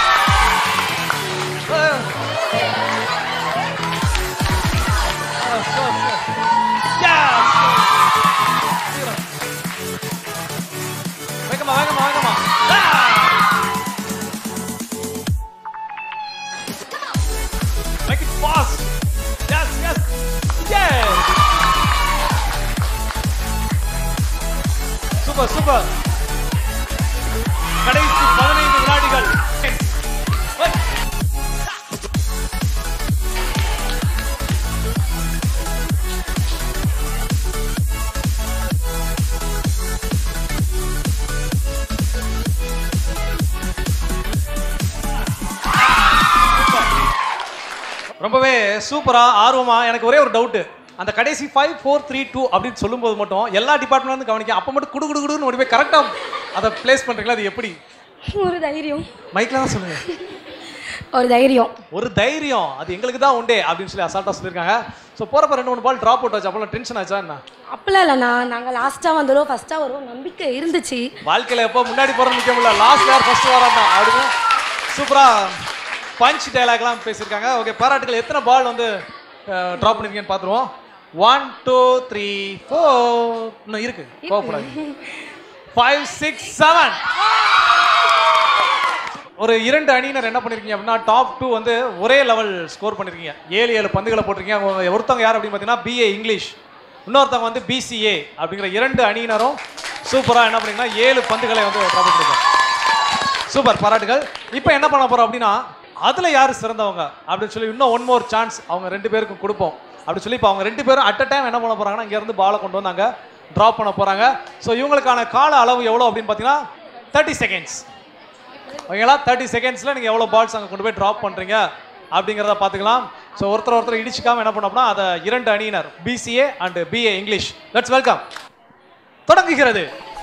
yes. Yes, yes, yes. Yes. சீக்கிரம். வேகமா வேகமா வேகமா Ah! Make it fast. Yes, yes, yes. Super super கடைசி பதினைந்து வினாடிகள் ஓய். ரொம்பவே சூப்பரா ஆர்வமா எனக்கு ஒரே ஒரு டவுட் அந்த கடைசி ஃபைவ் ஃபோர் த்ரீ டூ அப்படின்னு சொல்லும்போது மட்டும் எல்லா டிபார்ட்மெண்ட் வந்து கவனிக்க அப்போ மட்டும் குடு குடு குடுன்னு ஓடி போய் கரெக்டாக அதை ப்ளேஸ் பண்ணுறீங்களா அது எப்படி ஒரு தைரியம் மைக்கில் தான் சொல்லுங்க ஒரு தைரியம் ஒரு தைரியம் அது எங்களுக்கு தான் உண்டே அப்படின்னு சொல்லி அசால்ட்டா சொல்லியிருக்காங்க ஸோ போறப்ப ரெண்டு மூணு பால் ட்ராப் அவுட் ஆச்சு அப்போ டென்ஷன் ஆச்சா என்ன அப்பெல்லாம் இல்லைண்ணா நாங்கள் லாஸ்ட்டாக வந்துடும் ஃபஸ்ட்டாக வருவோம் நம்பிக்கை இருந்துச்சு வாழ்க்கையில எப்போ முன்னாடி போறது முக்கியம் இல்ல லாஸ்ட் யார் ஃபர்ஸ்ட் வரான் தான் அப்படின்னு சூப்பரா பஞ்ச் டைலாக்லாம் பேசியிருக்காங்க ஓகே பாராட்டுகள் எத்தனை பால் வந்து ட்ராப் பண்ணிருக்கீங்கன்னு பார்த்துருவோம் ஒன் டூ த்ரீ ஃபோர் இன்னும் இருக்கு கோவப்படாது ஃபைவ் சிக்ஸ் செவன் ஒரு இரண்டு அணியினர் என்ன பண்ணிருக்கீங்க அப்படின்னா டாப் டூ வந்து ஒரே லெவல் ஸ்கோர் பண்ணிருக்கீங்க ஏழு ஏழு பந்துகளை போட்டிருக்கீங்க அவங்க ஒருத்தவங்க யார் அப்படின்னு பார்த்தீங்கன்னா பிஏ இங்கிலீஷ் இன்னொருத்தவங்க வந்து பிசிஏ அப்படிங்கிற இரண்டு அணியினரும் சூப்பராக என்ன பண்ணீங்கன்னா ஏழு பந்துகளை வந்து ட்ராப் பண்ணிருக்காங்க சூப்பர் பாராட்டுகள் இப்போ என்ன பண்ண போறோம் அப்படின்னா அதுல யாரு சிறந்தவங்க அப்படின்னு சொல்லி இன்னும் ஒன் மோர் சான்ஸ் அவங்க ரெண்டு பேருக்கும் கொடுப்போம் அப்படி சொல்லி இப்போ அவங்க ரெண்டு பேரும் அட் அ டைம் என்ன பண்ண போறாங்கன்னா இங்க இருந்து பாலை கொண்டு வந்தாங்க டிராப் பண்ண போறாங்க ஸோ இவங்களுக்கான கால அளவு எவ்வளோ அப்படின்னு பார்த்தீங்கன்னா தேர்ட்டி செகண்ட்ஸ் ஓகேங்களா தேர்ட்டி செகண்ட்ஸில் நீங்கள் எவ்வளோ பால்ஸ் அங்கே கொண்டு போய் ட்ராப் பண்ணுறீங்க அப்படிங்கிறத பார்த்துக்கலாம் ஸோ ஒருத்தர் ஒருத்தர் இடிச்சுக்காம என்ன பண்ணோம்னா அதை இரண்டு அணியினர் BCA and BA English let's welcome தொடங்குகிறது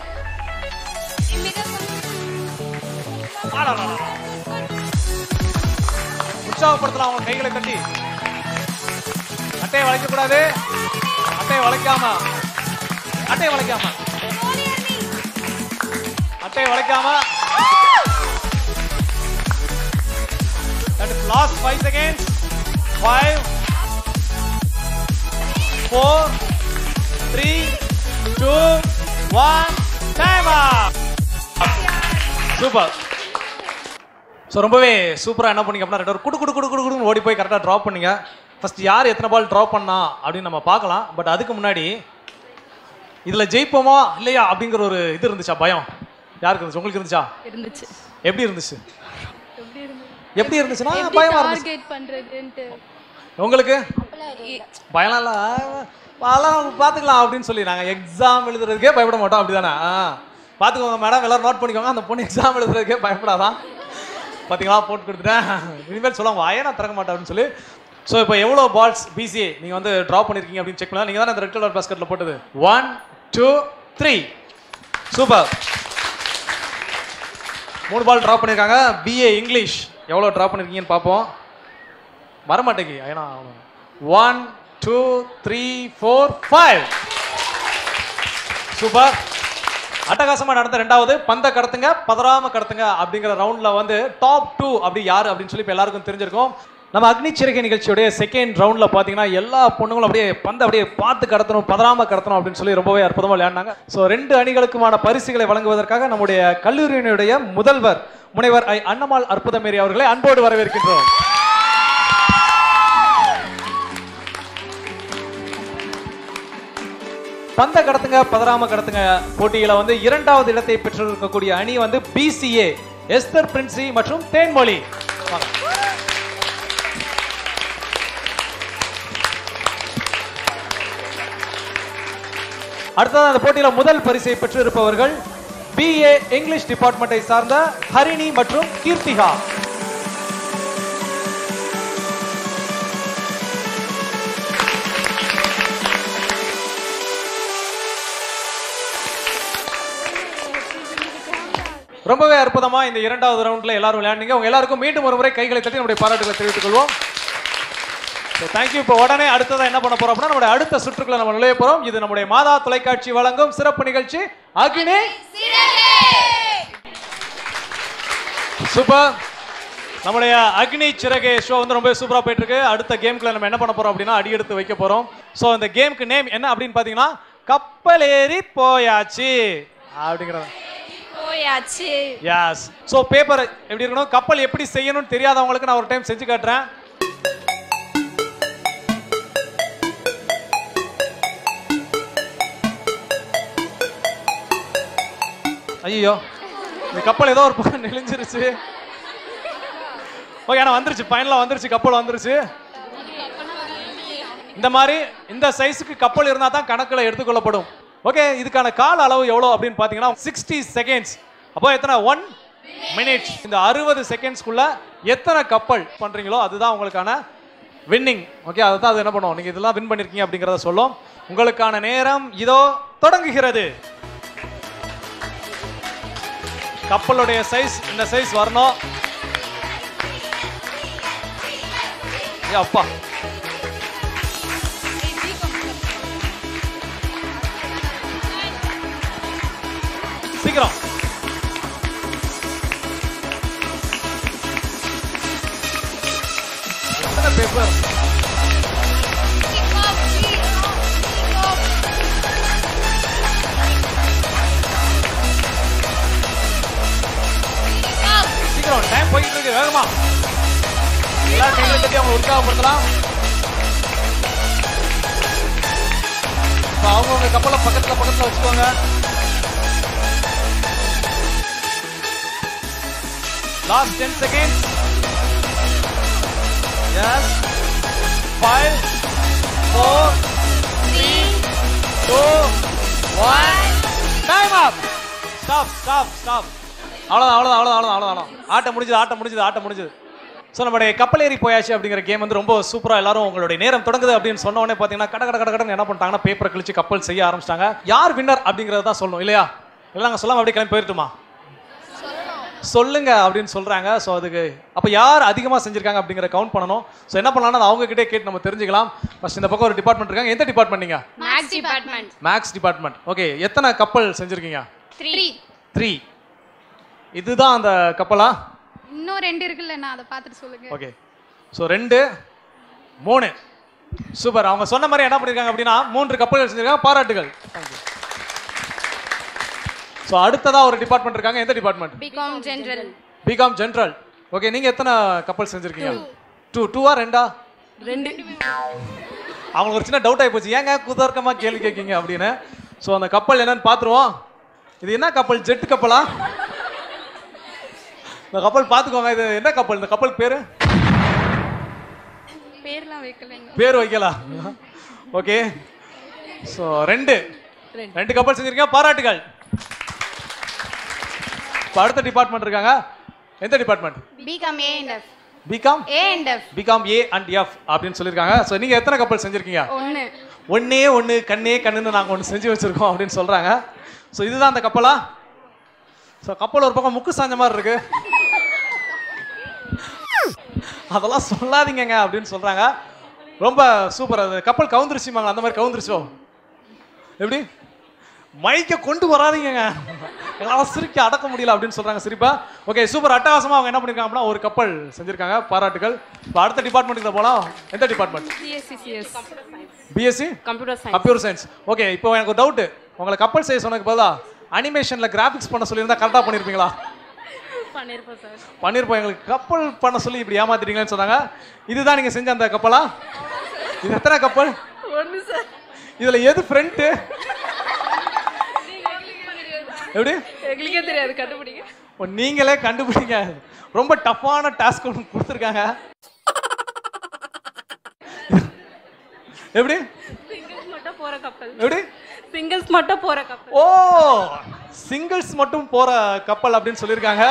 ஆடாடாடா. உற்சாகப்படுத்தலாம் அவங்க கைகளை கட்டி அட்டையை வளைக்க கூடாது அட்டையை வளைக்காம அட்டையை வளைக்காம அட்டையை வளைக்காம That is last five seconds. Five, four, three, two, one. Time up. Super so ரொம்பவே சூப்பராக என்ன பண்ணீங்க அப்படின்னா ரெண்டு பேரும் குடு குடு குடு குடு குடுன்னு ஓடி போய் கரெக்டாக ட்ராப் பண்ணீங்க ஃபர்ஸ்ட் யார் எத்தனை பால் ட்ராப் பண்ணா அப்படின்னு நம்ம பார்க்கலாம் பட் அதுக்கு முன்னாடி இதில் ஜெயிப்போமா இல்லையா அப்படிங்கிற ஒரு இது இருந்துச்சா பயம் யாருக்கு இருந்துச்சு உங்களுக்கு இருந்துச்சா இருந்துச்சு எப்படி இருந்துச்சு எப்படி இருந்துச்சுன்னா பயமா இருந்துச்சு டார்கெட் பண்றதுன்ட்டு உங்களுக்கு பயம்லாம் இல்ல அதெல்லாம் பார்த்துக்கலாம் அப்படின்னு சொல்லி நாங்கள் எக்ஸாம் எழுதுறதுக்கே பயப்பட மாட்டோம் அப்படிதானே ஆ பார்த்துக்கோங்க மேடம் எல்லாரும் நோட் பண்ணிக்கோங்க அந்த பொண்ணு எக்ஸாம் எழுதுறதுக்கே பயப்படாதான் பார்த்தீங்களா போட்டு கொடுத்துட்டேன் இனிமேல் சொல்லுவாங்க வாயே நான் திறக்க மாட்டேன் அப்படின்னு சொல்லி ஸோ இப்போ எவ்வளோ பால்ஸ் பிசிஏ நீங்கள் வந்து ட்ராப் பண்ணியிருக்கீங்க அப்படின்னு செக் பண்ணலாம் நீங்கள் தானே அந்த ரெட் கலர் பாஸ்கெட்டில் போட்டது ஒன் டூ த்ரீ சூப்பர் மூணு பால் ட்ராப் பண்ணியிருக்காங்க பிஏ இங்கிலீஷ் எவ்வளோ ட்ராப் பண்ணியிருக்கீங்கன்னு பார்ப்போம் வரமாட்டேங்கி ஏன்னா one two three four five super அட்டகாசமா நடந்த ரெண்டாவது பந்த கடத்துங்க பதறாம கடத்துங்க அப்படிங்கிற ரவுண்ட்ல வந்து டாப் டூ அப்படி யாரு அப்படின்னு சொல்லி இப்ப எல்லாருக்கும் தெரிஞ்சிருக்கும் நம்ம அக்னி சிறகை நிகழ்ச்சியுடைய செகண்ட் ரவுண்ட்ல பாத்தீங்கன்னா எல்லா பொண்ணுங்களும் அப்படியே பந்து அப்படியே பார்த்து கடத்தணும் பதறாம கடத்தணும் அப்படின்னு சொல்லி ரொம்பவே அற்புதமா விளையாடினாங்க ஸோ ரெண்டு அணிகளுக்குமான பரிசுகளை வழங்குவதற்காக நம்முடைய கல்லூரியினுடைய முதல்வர் முனைவர் ஐ அன்னமாள் அற்புதமேரி அவர்களை அன்போடு வரவேற்கின்றோம் பந்த கடத்துங்க பதறாம கடத்துங்க போட்டியில வந்து இரண்டாவது இடத்தை பெற்றிருக்கக்கூடிய அணி வந்து பிசிஏ எஸ்தர் பிரின்சி மற்றும் தேன்மொழி வாங்க. அடுத்தது அந்த போட்டியில முதல் பரிசை பெற்றிருப்பவர்கள் பிஏ இங்கிலீஷ் டிபார்ட்மெண்ட்டை சார்ந்த ஹரிணி மற்றும் கீர்த்திகா ரொம்பவே அற்புதமா இந்த இரண்டாவது ரவுண்ட்ல எல்லாரும் விளையாடுங்க உங்க எல்லாருக்கும் மீண்டும் ஒரு முறை கைகளை தட்டி நம்முடைய பாராட்டுகளை தெரிவித்துக் கொள்வோம் தேங்க்யூ இப்போ உடனே அடுத்ததா என்ன பண்ண போறோம் அப்படின்னா நம்முடைய அடுத்த சுற்றுக்குள்ள நம்ம நுழைய போறோம் இது நம்முடைய மாதா தொலைக்காட்சி வழங்கும் சிறப்பு நிகழ்ச்சி அக்னி சூப்பர் நம்முடைய அக்னி சிறகே ஷோ வந்து ரொம்ப சூப்பரா போயிட்டு இருக்கு அடுத்த கேம்க்குள்ள நம்ம என்ன பண்ண போறோம் அப்படின்னா அடி எடுத்து வைக்க போறோம் ஸோ இந்த கேமுக்கு நேம் என்ன அப்படின்னு பாத்தீங்கன்னா கப்பல் ஏறி போயாச்சு அப்படிங்கிறது போயாச்சு எஸ் ஸோ பேப்பர் எப்படி இருக்கணும் கப்பல் எப்படி செய்யணும்னு தெரியாதவங்களுக்கு நான் ஒரு டைம் செஞ்சு காட்டுறேன் ஐயோ இந்த கப்பல் ஏதோ ஒரு பக்கம் நெளிஞ்சிருச்சு ஓகே ஆனால் வந்துருச்சு ஃபைனலாக வந்துருச்சு கப்பல் வந்துருச்சு இந்த மாதிரி இந்த சைஸுக்கு கப்பல் இருந்தால் தான் கணக்கில் எடுத்துக்கொள்ளப்படும் ஓகே இதுக்கான கால அளவு எவ்வளோ அப்படின்னு பார்த்தீங்கன்னா சிக்ஸ்டி செகண்ட்ஸ் அப்போ எத்தனை ஒன் மினிட்ஸ் இந்த அறுபது செகண்ட்ஸ்க்குள்ள எத்தனை கப்பல் பண்ணுறீங்களோ அதுதான் உங்களுக்கான வின்னிங் ஓகே அதை தான் அது என்ன பண்ணுவோம் நீங்கள் இதெல்லாம் வின் பண்ணியிருக்கீங்க அப்படிங்கிறத சொல்லும் உங்களுக்கான நேரம் இதோ தொடங்குகிறது கப்பலுடைய சைஸ் இந்த சைஸ் வரணும் ஏ அப்பா சீக்கிரம் எத்தனை பேப்பர் சீக்கிரம் டைம் போயிட்டு இருக்கு வேகமா எல்லா டைம்ல தட்டி அவங்க உற்சாகப்படுத்தலாம் இப்ப அவங்கவுங்க கப்பலை பக்கத்துல பக்கத்துல வச்சுக்கோங்க last ten second yes five four three two one time up stop stop stop அவ்வளோதான் அவ்வளோதான் அவ்வளோதான் அவ்வளோதான் அவ்வளோதான் ஆட்டம் முடிஞ்சது ஆட்டம் முடிஞ்சது ஆட்டம் முடிஞ்சது ஸோ நம்மளுடைய கப்பல் ஏறி போயாச்சு அப்படிங்கிற கேம் வந்து ரொம்ப சூப்பராக எல்லாரும் உங்களுடைய நேரம் தொடங்குது அப்படின்னு சொன்ன உடனே பார்த்தீங்கன்னா கட கட கட கடன்னு என்ன பண்ணிட்டாங்கன்னா பேப்பரை கழிச்சு கப்பல் செய்ய ஆரம்பிச்சிட்டாங்க யார் வின்னர் அப்படிங்கிறத தான் சொல்லணும் இல்லையா இல்லை நாங்கள் சொல்லாம அப்படியே கிளம்பி போயிருட்டுமா சொல்லுங்க அப்படின்னு சொல்றாங்க ஸோ அதுக்கு அப்போ யார் அதிகமாக செஞ்சிருக்காங்க அப்படிங்கிற கவுண்ட் பண்ணணும் ஸோ என்ன பண்ணலாம்னா அது அவங்க கிட்டே கேட்டு நம்ம தெரிஞ்சுக்கலாம் ஃபர்ஸ்ட் இந்த பக்கம் ஒரு டிபார்ட்மெண்ட் இருக்காங்க எந்த டிபார்ட்மெண்ட் நீங்க maths department maths department okay எத்தனை கப்பல் செஞ்சிருக்கீங்க த்ரீ த்ரீ இதுதான் அந்த கப்பலா இன்னும் ரெண்டு இருக்குல்ல நான் அதை பார்த்துட்டு சொல்லுங்க ஓகே ஸோ ரெண்டு மூணு சூப்பர் அவங்க சொன்ன மாதிரி என்ன பண்ணிருக்காங்க அப்படின்னா மூன்று கப்பல்கள் செஞ்சிருக்காங்க பாராட்டுகள் ஸோ அடுத்ததா ஒரு டிபார்ட்மெண்ட் இருக்காங்க எந்த department BCom general BCom general okay நீங்க எத்தனை கப்பல் செஞ்சிருக்கீங்க டூ டூவா ரெண்டா ரெண்டு அவங்களுக்கு ஒரு சின்ன டவுட் ஆகி போச்சு ஏங்க குதர்க்கமா கேள்வி கேட்கீங்க அப்படின்னு ஸோ அந்த கப்பல் என்னன்னு பார்த்துருவோம் இது என்ன கப்பல் ஜெட் கப்பலா இந்த கப்பல் பார்த்துக்கோங்க இது என்ன கப்பல் இந்த கப்பல் பேரு பேர்லாம் வைக்கலைங்க பேர் வைக்கலாம் ஓகே ஸோ ரெண்டு ரெண்டு கப்பல் செஞ்சிருக்கீங்க பாராட்டுகள் இப்போ அடுத்த டிபார்ட்மெண்ட் இருக்காங்க எந்த department BCom A and F BCom A and F BCom A and F அப்படின்னு சொல்லியிருக்காங்க ஸோ நீங்க எத்தனை கப்பல் செஞ்சிருக்கீங்க ஒன்று ஒண்ணே ஒண்ணு கண்ணே கண்ணுன்னு நாங்க ஒண்ணு செஞ்சு வச்சிருக்கோம் அப்படின்னு சொல்றாங்க ஸோ இதுதான் அந்த கப்பலா ஸோ கப்பல் ஒரு பக்கம் முக்கு சாஞ்ச மாதிரி இருக்கு அதெல்லாம் சொல்லாதீங்கங்க அப்படின்னு சொல்றாங்க ரொம்ப சூப்பர் அது கப்பல் கவுந்துருச்சுமாங்க அந்த மாதிரி கவுந்துருச்சோ எப்படி மைக்க கொண்டு வராதீங்கங்க எங்களால் சிரிக்க அடக்க முடியல அப்படின்னு சொல்றாங்க சிரிப்பா ஓகே சூப்பர் அட்டகாசமா அவங்க என்ன பண்ணிருக்காங்க அப்படின்னா ஒரு கப்பல் செஞ்சிருக்காங்க பாராட்டுகள் இப்போ அடுத்த டிபார்ட்மெண்ட்டுக்கு போலாம் எந்த டிபார்ட்மெண்ட் சிஎஸ்சிசிஎஸ் BSc computer science computer science okay இப்போ எனக்கு ஒரு டவுட் உங்களை கப்பல் செய்ய சொன்னதுக்கு பதிலா அனிமேஷன்ல கிராஃபிக்ஸ் பண்ண சொல்லியிருந்தா கரெக்டாக பண்ணியிருப்பீங்களா பண்ணிருப்போம் சார் பண்ணியிருப்போம் எங்களுக்கு கப்பல் பண்ண சொல்லி இப்படி ஏமாத்திட்டீங்களேன்னு சொன்னாங்க இதுதான் நீங்க செஞ்ச அந்த கப்பலா இது எத்தனை கப்பல் ஒன்று சார் இதுல எது ஃப்ரண்ட்டு எப்படி எங்களுக்கே தெரியாது கண்டுபிடிங்க ஓ, நீங்களே கண்டுபிடிங்க ரொம்ப டஃப்பான டாஸ்க் ஒன்று கொடுத்துருக்காங்க எப்படி சிங்கிள்ஸ் மட்டும் போற கப்பல் எப்படி சிங்கிள்ஸ் மட்டும் போற கப்பல் ஓ சிங்கிள்ஸ் மட்டும் போற கப்பல் அப்படின்னு சொல்லியிருக்காங்க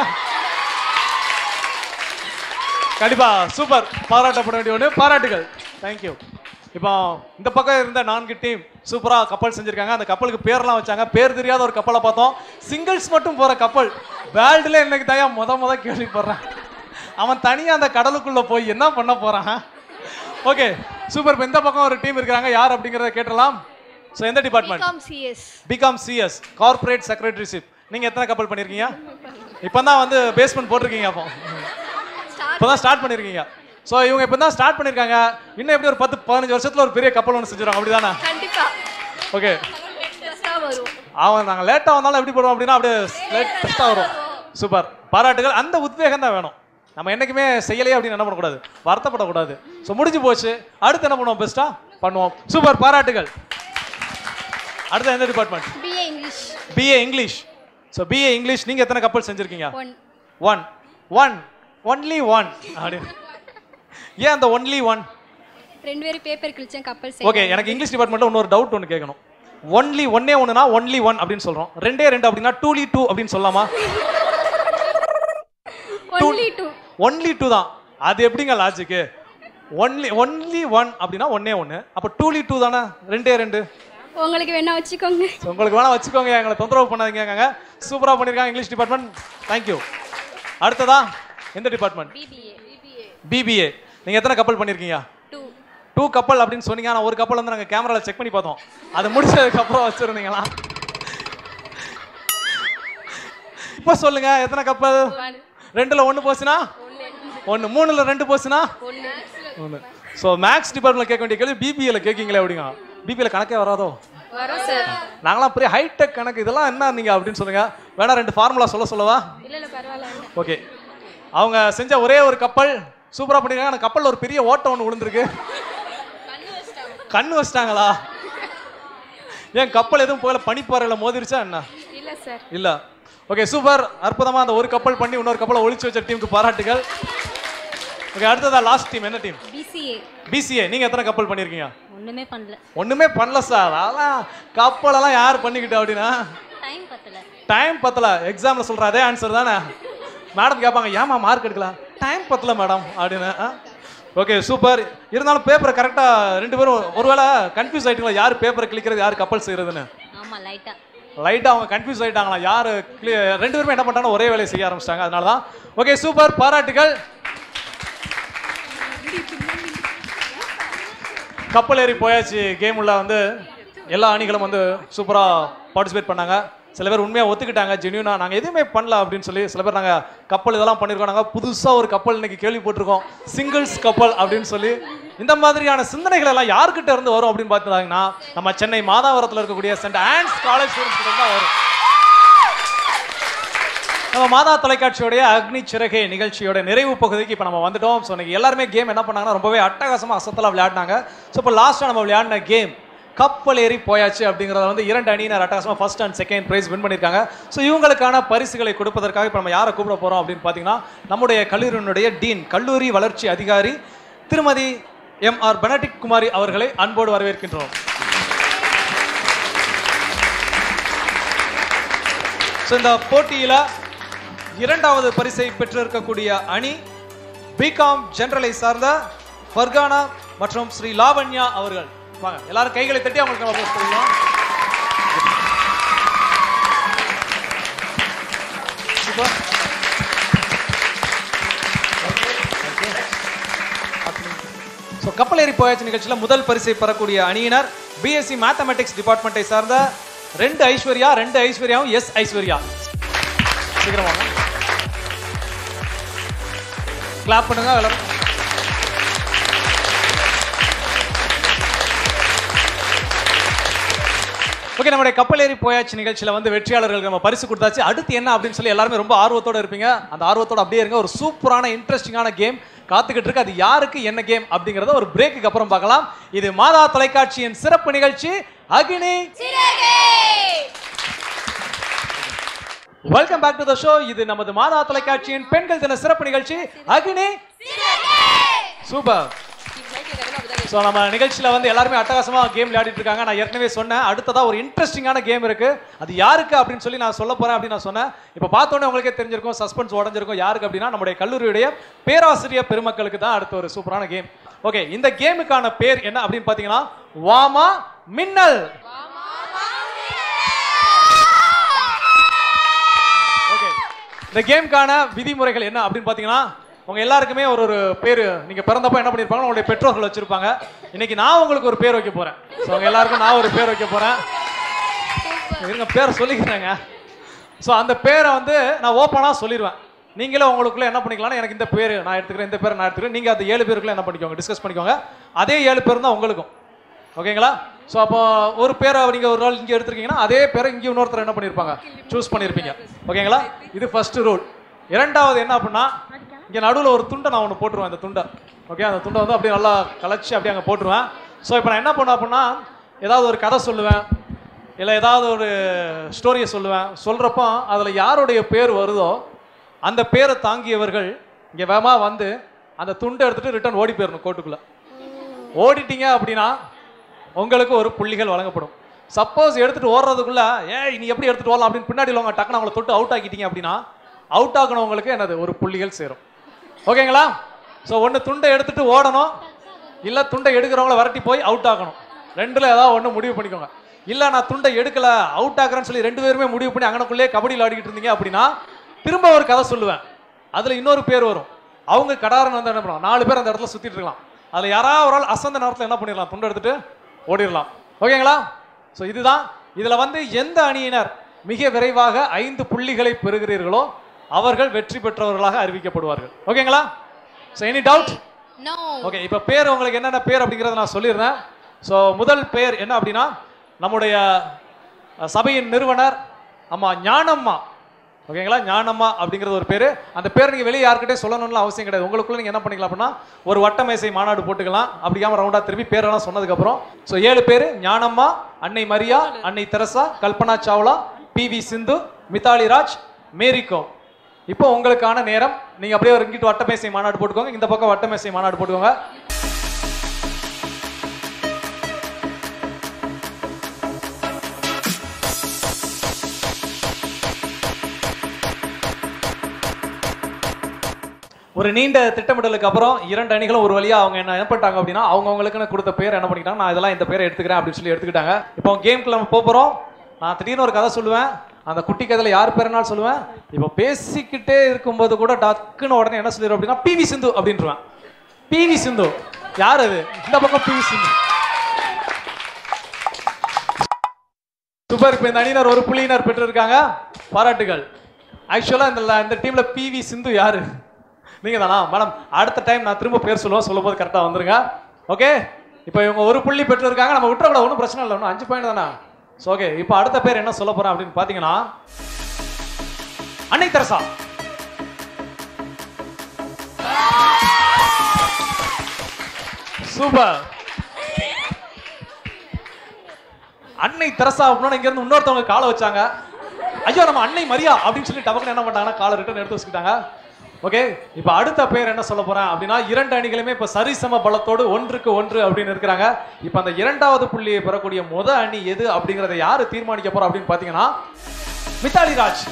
கண்டிப்பா சூப்பர் பாராட்டப்பட வேண்டிய ஒன்று பாராட்டுகள் தேங்க்யூ இப்போ இந்த பக்கம் இருந்த நான்கு டீம் சூப்பரா கப்பல் செஞ்சிருக்காங்க அந்த கப்பலுக்கு பேர்லாம் வச்சாங்க பேர் தெரியாத ஒரு கப்பலை பார்த்தோம் சிங்கிள்ஸ் மட்டும் போற கப்பல் வேர்ல்டுல இன்னைக்கு தான் முத முத கேள்விப்படுறேன் அவன் தனியா அந்த கடலுக்குள்ள போய் என்ன பண்ண போறான் ஓகே சூப்பர் இப்போ இந்த பக்கம் ஒரு டீம் இருக்காங்க யார் அப்படிங்கறத கேட்டலாம் ஸோ எந்த department BCom CS BCom CS corporate secretaryship நீங்க எத்தனை கப்பல் பண்ணிருக்கீங்க இப்பதான் வந்து பேஸ்மெண்ட் போட்டிருக்கீங்க அப்போ இப்பதான் ஸ்டார்ட் பண்ணிருக்கீங்க ஸோ இவங்க இப்போ தான் ஸ்டார்ட் பண்ணிருக்காங்க இன்னும் எப்படி ஒரு பத்து பதினஞ்சு வருஷத்துல ஒரு பெரிய கப்பல் ஒன்று செஞ்சிருவாங்க அப்படிதானே கண்டிப்பா ஓகே பெஸ்ட்டாக வரும் அவன் நாங்கள் லேட்டாக வந்தாலும் எப்படி போடுவோம் அப்படின்னா அப்படியே லேட்டஸ்ட்டாக வரும் சூப்பர் பாராட்டுகள் அந்த உத்வேகம் தான் வேணும் நம்ம என்னைக்குமே செய்யலையே அப்படின்னு என்ன பண்ணக்கூடாது வருத்தப்படக்கூடாது ஸோ முடிஞ்சு போச்சு அடுத்து என்ன பண்ணுவோம் பெஸ்ட்டாக பண்ணுவோம் சூப்பர் பாராட்டுகள் அடுத்து எந்த department BA English BA English so BA English நீங்க எத்தனை கப்பல் செஞ்சிருக்கீங்க one one one only one அப்படி ஏன் அந்த ஒன்லி ஒன் ரெண்டு பேரும் பேப்பர் கிழிச்சேன் கப்பல் ஓகே எனக்கு இங்கிலீஷ் டிபார்ட்மெண்ட்ல இன்னொரு டவுட் ஒன்று கேட்கணும் ஒன்லி ஒன்னே ஒன்றுனா ஒன்லி ஒன் அப்படின்னு சொல்றோம் ரெண்டே ரெண்டு அப்படின்னா டூலி டூ அப்படின்னு சொல்லலாமா ஒன்லி டூ ஒன்லி டூ தான் அது எப்படிங்க லாஜிக்கு ஒன்லி ஒன்லி ஒன் அப்படின்னா ஒன்னே ஒன்று அப்போ டூலி டூ தானே ரெண்டே ரெண்டு உங்களுக்கு வேணா வச்சுக்கோங்க So, உங்களுக்கு வேணா வச்சுக்கோங்க எங்களை தொந்தரவு பண்ணாதீங்க சூப்பராக பண்ணியிருக்காங்க இங்கிலீஷ் டிபார்ட்மெண்ட் தேங்க்யூ அடுத்ததா எந்த டிபார்ட்மெண்ட் பிபிஏ நீங்கள் எத்தனை கப்பல் பண்ணியிருக்கீங்க டூ கப்பல் அப்படின்னு சொன்னீங்க ஆனால் ஒரு கப்பல் வந்து நாங்கள் கேமராவில் செக் பண்ணி பார்த்தோம் அது முடிச்சதுக்கு அப்புறம் வச்சிருந்தீங்களா இப்போ சொல்லுங்க எத்தனை கப்பல் ரெண்டுல ஒன்று போச்சுன்னா ஒன்று மூணுல ரெண்டு போச்சுன்னா ஒன்று ஸோ மேக்ஸ் டிபார்ட்மெண்ட்ல கேட்க வேண்டிய கேள்வி பிபிஏல கேட்கீங்களே அப்படிங்க பிபிஏல கணக்கே வராதோ வரும் சார் நாங்களாம் பெரிய ஹைடெக் கணக்கு இதெல்லாம் என்ன நீங்க அப்படின்னு சொல்லுங்க வேணா ரெண்டு ஃபார்முலா சொல்ல சொல்லவா இல்ல இல்ல பரவாயில்ல ஓகே அவங்க செஞ்ச ஒரே ஒரு கப்பல் சூப்பரா பண்ணிருக்காங்க அந்த கப்பல்ல ஒரு பெரிய ஓட்டம் ஒன்று விழுந்திருக்கு கண்ணு வச்சிட்டாங்களா ஏன் கப்பல் எதுவும் போகல பனிப்பாறையில மோதிருச்சா என்ன இல்ல சார் இல்ல ஓகே சூப்பர் அற்புதமா அந்த ஒரு கப்பல் பண்ணி இன்னொரு கப்பலை ஒளிச்சு வச்ச டீமுக்கு பாராட்டுகள் ஓகே அடுத்ததா லாஸ்ட் டீம் என்ன டீம் பிசிஏ பிசிஏ நீங்க எத்தனை கப்பல் பண்ணிருக்கீங்க ஒண்ணுமே பண்ணல ஒண்ணுமே பண்ணல சார் அதெல்லாம் கப்பலெல்லாம் யார் பண்ணிக்கிட்டா அப்படின்னா டைம் பத்தல டைம் பத்தல எக்ஸாம்ல சொல்ற அதே ஆன்சர் தானே மேடம் கேட்பாங்க ஏமா மார்க் எடுக்கலாம் டைம் பத்தல மேடம் அப்படின்னு ஓகே சூப்பர் இருந்தாலும் பேப்பரை கரெக்டா ரெண்டு பேரும் ஒருவேளை கன்ஃபியூஸ் ஆயிட்டீங்களா யார் பேப்பரை கிளிக்கிறது யார் கப்பல் செய்யறதுன்னு ஆமா லைட்டா லைட்டா அவங்க கன்ஃபியூஸ் ஆயிட்டாங்களா யாரு clear- ரெண்டு பேருமே என்ன பண்றாங்க ஒரே வேலையை செய்ய ஆரம்பிச்சிட்டாங்க அதனால தான் ஓகே சூப்பர் பாராட்டுகள் கப்பல் ஏறி போயாச்சு கேம் உள்ள வந்து எல்லா அணிகளும் வந்து சூப்பரா பார்ட்டிசிபேட் பண்ணாங்க சில பேர் உண்மையா ஒத்துக்கிட்டாங்க ஜென்யூனா நாங்க எதுவுமே பண்ணல அப்படின்னு சொல்லி சில பேர் நாங்க கப்பல் இதெல்லாம் பண்ணிருக்கோம் நாங்க புதுசா ஒரு கப்பல் இன்னைக்கு கேள்விப்பட்டிருக்கோம் சிங்கிள்ஸ் கப்பல் அப்படின்னு சொல்லி இந்த மாதிரியான சிந்தனைகள் எல்லாம் யார்கிட்ட இருந்து வரும் அப்படின்னு பார்த்துட்டாங்கன்னா நம்ம சென்னை மாதாவரத்தில் இருக்கக்கூடிய சென்ட் ஆன்ஸ் காலேஜ் ஸ்டூடெண்ட்ஸ் தான் வரும் நம்ம மாதா தொலைக்காட்சியோடைய அக்னி சிறகை நிகழ்ச்சியோட நிறைவு பகுதிக்கு இப்போ நம்ம வந்துட்டோம் ஸோ இன்னைக்கு எல்லாருமே கேம் என்ன பண்ணாங்கன்னா ரொம்பவே அட்டகாசமாக அசத்தலாக விளையாடினாங்க ஸோ இப்போ லாஸ்ட்டாக நம்ம விளையாடின கேம் கப்பல் ஏறி போயாச்சு அப்படிங்கிறத வந்து இரண்டு அணியினர் அட்டகாசமாக first and second prize win பண்ணியிருக்காங்க ஸோ இவங்களுக்கான பரிசுகளை கொடுப்பதற்காக இப்போ நம்ம யாரை கூப்பிட போகிறோம் அப்படின்னு பார்த்தீங்கன்னா நம்முடைய கல்லூரியினுடைய டீன் கல்லூரி வளர்ச்சி அதிகாரி திருமதி எம் ஆர் பெனடிக் குமாரி அவர்களை அன்போடு வரவேற்கின்றோம் ஸோ இந்த போட்டியில் இரண்டாவது பரிசை பெற்றிருக்கக்கூடிய அணி பிகாம் ஜெனரலை சார்ந்த ஃபர்கானா மற்றும் ஸ்ரீ லாவண்யா அவர்கள் வாங்க எல்லாரும் கைகளை தட்டி அவங்களுக்கு நம்ம applause கொடுக்கலாம். Super. ஸோ கப்பல் ஏறி போயாச்சு நிகழ்ச்சியில் முதல் பரிசை பெறக்கூடிய அணியினர் பிஎஸ்சி மேத்தமெட்டிக்ஸ் டிபார்ட்மெண்ட்டை சார்ந்த ரெண்டு ஐஸ்வர்யா ரெண்டு ஐஸ்வர்யாவும் எஸ் ஐஸ்வர்யா சீக்கிரம் வாங்க கிளாப் பண்ணுங்க எல்லாரும் ஓகே நம்முடைய கப்பல் ஏறி போயாச்சு நிகழ்ச்சியில வந்து வெற்றியாளர்களுக்கு நம்ம பரிசு கொடுத்தாச்சு அடுத்து என்ன அப்படின்னு சொல்லி எல்லாருமே ரொம்ப ஆர்வத்தோட இருப்பீங்க அந்த ஆர்வத்தோட அப்படியே இருங்க ஒரு சூப்பரான இன்ட்ரெஸ்டிங்கான கேம் காத்துக்கிட்டு இருக்கு அது யாருக்கு என்ன கேம் அப்படிங்கறத ஒரு பிரேக்குக்கு அப்புறம் பார்க்கலாம் இது மாதா தொலைக்காட்சியின் சிறப்பு நிகழ்ச்சி அகினி welcome back to the show இது நமது மாதா தொலைக்காட்சியின் பெண்கள் தின சிறப்பு நிகழ்ச்சி அகினி சூப்பர் ஸோ நம்ம நிகழ்ச்சியில் வந்து எல்லாருமே அட்டகாசமாக கேம் விளையாடிட்டு இருக்காங்க நான் ஏற்கனவே சொன்னேன் அடுத்ததா ஒரு இன்ட்ரெஸ்டிங்கான கேம் இருக்கு அது யாருக்கு அப்படின்னு சொல்லி நான் சொல்ல போறேன் அப்படின்னு நான் சொன்னேன் இப்போ பார்த்தோன்னே உங்களுக்கே தெரிஞ்சிருக்கும் சஸ்பென்ஸ் உடஞ்சிருக்கும் யாருக்கு அப்படின்னா நம்முடைய கல்லூரியுடைய பேராசிரியர் பெருமக்களுக்கு தான் அடுத்த ஒரு சூப்பரான கேம் ஓகே இந்த கேமுக்கான பேர் என்ன அப்படின்னு பார்த்தீங்கன்னா வாமா மின்னல் ஓகே இந்த கேம்க்கான விதிமுறைகள் என்ன அப்படின்னு பார்த்தீங்கன்னா உங்க எல்லாருக்குமே ஒரு ஒரு பேர் நீங்க பிறந்தப்ப என்ன பண்ணிருப்பாங்க உங்களுடைய பெற்றோர்கள் வச்சிருப்பாங்க இன்னைக்கு நான் உங்களுக்கு ஒரு பேர் வைக்க போறேன் ஸோ உங்க எல்லாருக்கும் நான் ஒரு பேர் வைக்க போறேன் இருங்க பேரை சொல்லிக்கிறேங்க ஸோ அந்த பேரை வந்து நான் ஓப்பனாக சொல்லிடுவேன் நீங்களே உங்களுக்குள்ள என்ன பண்ணிக்கலாம்னா எனக்கு இந்த பேர் நான் எடுத்துக்கிறேன் இந்த பேர் நான் எடுத்துக்கிறேன் நீங்க அந்த ஏழு பேருக்குள்ள என்ன பண்ணிக்கோங்க டிஸ்கஸ் பண்ணிக்கோங்க அதே ஏழு பேர் தான் உங்களுக்கும் ஓகேங்களா ஸோ அப்போ ஒரு பேரை நீங்க ஒரு நாள் இங்க எடுத்திருக்கீங்கன்னா அதே பேரை இங்கே இன்னொருத்தர் என்ன பண்ணியிருப்பாங்க சூஸ் பண்ணியிருப்பீங்க ஓகேங்களா இது ஃபர்ஸ்ட் ரூல் இரண்டாவது என்ன அப்படின்னா இங்க நடுவில் ஒரு துண்டை நான் ஒன்று போட்டுருவேன் அந்த துண்டை ஓகே அந்த துண்டை வந்து அப்படியே நல்லா கலைச்சி அப்படியே அங்கே போட்டுருவேன் ஸோ இப்போ நான் என்ன பண்ணுவேன் அப்படின்னா ஏதாவது ஒரு கதை சொல்லுவேன் இல்லை ஏதாவது ஒரு ஸ்டோரியை சொல்லுவேன் சொல்கிறப்போ அதில் யாருடைய பேர் வருதோ அந்த பேரை தாங்கியவர்கள் இங்கே வேகமாக வந்து அந்த துண்டை எடுத்துட்டு ரிட்டர்ன் ஓடி போயிடணும் கோர்ட்டுக்குள்ளே ஓடிட்டீங்க அப்படின்னா உங்களுக்கு ஒரு புள்ளிகள் வழங்கப்படும் சப்போஸ் எடுத்துட்டு ஓடுறதுக்குள்ள ஏய் நீ எப்படி எடுத்துட்டு ஓடலாம் அப்படின்னு பின்னாடி உள்ளவங்க டக்குனு அவங்கள தொட்டு அவுட் ஆக்கிட்டீங்க அப்படின்னா அவுட் ஆகணவங்களுக்கு என்னது ஒரு புள்ளிகள் சேரும் ஓகேங்களா ஸோ ஒன்று துண்டை எடுத்துட்டு ஓடணும் இல்லை துண்டை எடுக்கிறவங்கள விரட்டி போய் அவுட் ஆகணும் ரெண்டுல ஏதாவது ஒன்று முடிவு பண்ணிக்கோங்க இல்லை நான் துண்டை எடுக்கல அவுட் ஆகுறேன்னு சொல்லி ரெண்டு பேருமே முடிவு பண்ணி அங்கனக்குள்ளே கபடி விளையாடிக்கிட்டு இருந்தீங்க அப்படின்னா திரும்ப ஒரு கதை சொல்லுவேன் அதில் இன்னொரு பேர் வரும் அவங்க கடாரன் வந்து என்ன பண்ணுவாங்க நாலு பேர் அந்த இடத்துல சுத்திட்டு இருக்கலாம் அதுல யாராவது ஒரு ஆள் அசந்த நேரத்துல என்ன பண்ணிடலாம் துண்டு எடுத்துட்டு ஓடிடலாம் ஓகேங்களா ஸோ இதுதான் இதுல வந்து எந்த அணியினர் மிக விரைவாக ஐந்து புள்ளிகளை பெறுகிறீர்களோ அவர்கள் வெற்றி பெற்றவர்களாக அறிவிக்கப்படுவார்கள் ஓகேங்களா so any doubt no okay இப்போ பேர் உங்களுக்கு என்னென்ன பேர் அப்படிங்கிறத நான் சொல்லியிருந்தேன் ஸோ முதல் பேர் என்ன அப்படின்னா நம்முடைய அஹ், சபையின் நிறுவனர் அம்மா ஞானம்மா ஓகேங்களா ஞானம்மா அப்படிங்கிறது ஒரு பேர் அந்த பேர் நீங்கள் வெளியே யார்கிட்டயும் சொல்லணும்னு அவசியம் கிடையாது உங்களுக்குள்ள நீங்கள் என்ன பண்ணிக்கலாம் அப்படின்னா ஒரு வட்டமேசை மாநாடு போட்டுக்கலாம் அப்படியாம ரவுண்டாக திரும்பி பேரெல்லாம் சொன்னதுக்கப்புறம் ஸோ ஏழு பேர் ஞானம்மா அன்னை மரியா அன்னை தெரசா கல்பனா சாவ்லா பி வி சிந்து மிதாலி ராஜ் மேரிகோம் இப்போ உங்களுக்கான நேரம் நீங்க அப்படியே ஒரு இங்கிட்டு வட்டமேசை மாநாடு போட்டுக்கோங்க இந்த பக்கம் வட்டமேசை மாநாடு போட்டுக்கோங்க ஒரு நீண்ட திட்டமிடலுக்கு அப்புறம் இரண்டு அணிகளும் ஒரு வழியா அவங்க என்ன என்ன பண்ணிட்டாங்க அப்படின்னா அவங்க அவங்களுக்குன்னு கொடுத்த பேர் என்ன பண்ணிக்கிட்டாங்க நான் இதெல்லாம் இந்த பேரை எடுத்துக்கிறேன் அப்படின்னு சொல்லி எடுத்துக்கிட்டாங்க இப்போ கேம்க்குள்ள நம்ம போப் போறோம் நான் திடீர்னு ஒரு கதை சொல்லுவேன் அந்த குட்டி கதையில யார் பேருனாலும் சொல்லுவேன் இப்போ பேசிக்கிட்டே இருக்கும்போது கூட டக்குன்னு உடனே என்ன சொல்லிடுறோம் அப்படின்னா பிவி சிந்து அப்படின்ட்டுருவேன் பிவி சிந்து யார் அது இந்த பக்கம் பிவி சிந்து சூப்பர் இப்போ இந்த அணியினர் ஒரு புள்ளியினர் பெற்றிருக்காங்க பாராட்டுகள் ஆக்சுவலா இந்த இந்த டீம்ல பிவி சிந்து யாரு நீங்க தானா மேடம் அடுத்த டைம் நான் திரும்ப பேர் சொல்லுவேன் சொல்லும் போது கரெக்டாக வந்துருங்க ஓகே இப்போ இவங்க ஒரு புள்ளி பெற்றிருக்காங்க நம்ம விட்டுறக்கூடாது ஒன்றும் பிரச்சனை இல்லை ஒன்றும் அஞ்சு பாயிண்ட் தானே ஸோ ஓகே இப்போ அடுத்த பேர் என்ன சொல்ல போறேன் அப்படின்னு பார்த்தீங்கன்னா அன்னை தெரசா சூப்பர் அன்னை தெரசா அப்படின்னா இங்க இருந்து இன்னொருத்தவங்க காலை வச்சாங்க ஐயோ நம்ம அன்னை மரியா அப்படின்னு சொல்லி டபக்குன்னு என்ன பண்ணாங்கன்னா காலை ரிட்டர்ன் எடுத்து வச்சுக்கிட்டாங்க ஓகே இப்போ அடுத்த பேர் என்ன சொல்ல போறேன் அப்படின்னா இரண்டு அணிகளுமே இப்போ சரிசம பலத்தோடு ஒன்றுக்கு ஒன்று அப்படின்னு இருக்கிறாங்க இப்போ அந்த இரண்டாவது புள்ளியை பெறக்கூடிய முத அணி எது அப்படிங்கறத யாரு தீர்மானிக்க போறோம் அப்படின்னு பாத்தீங்கன்னா மித்தாலி ராஜ்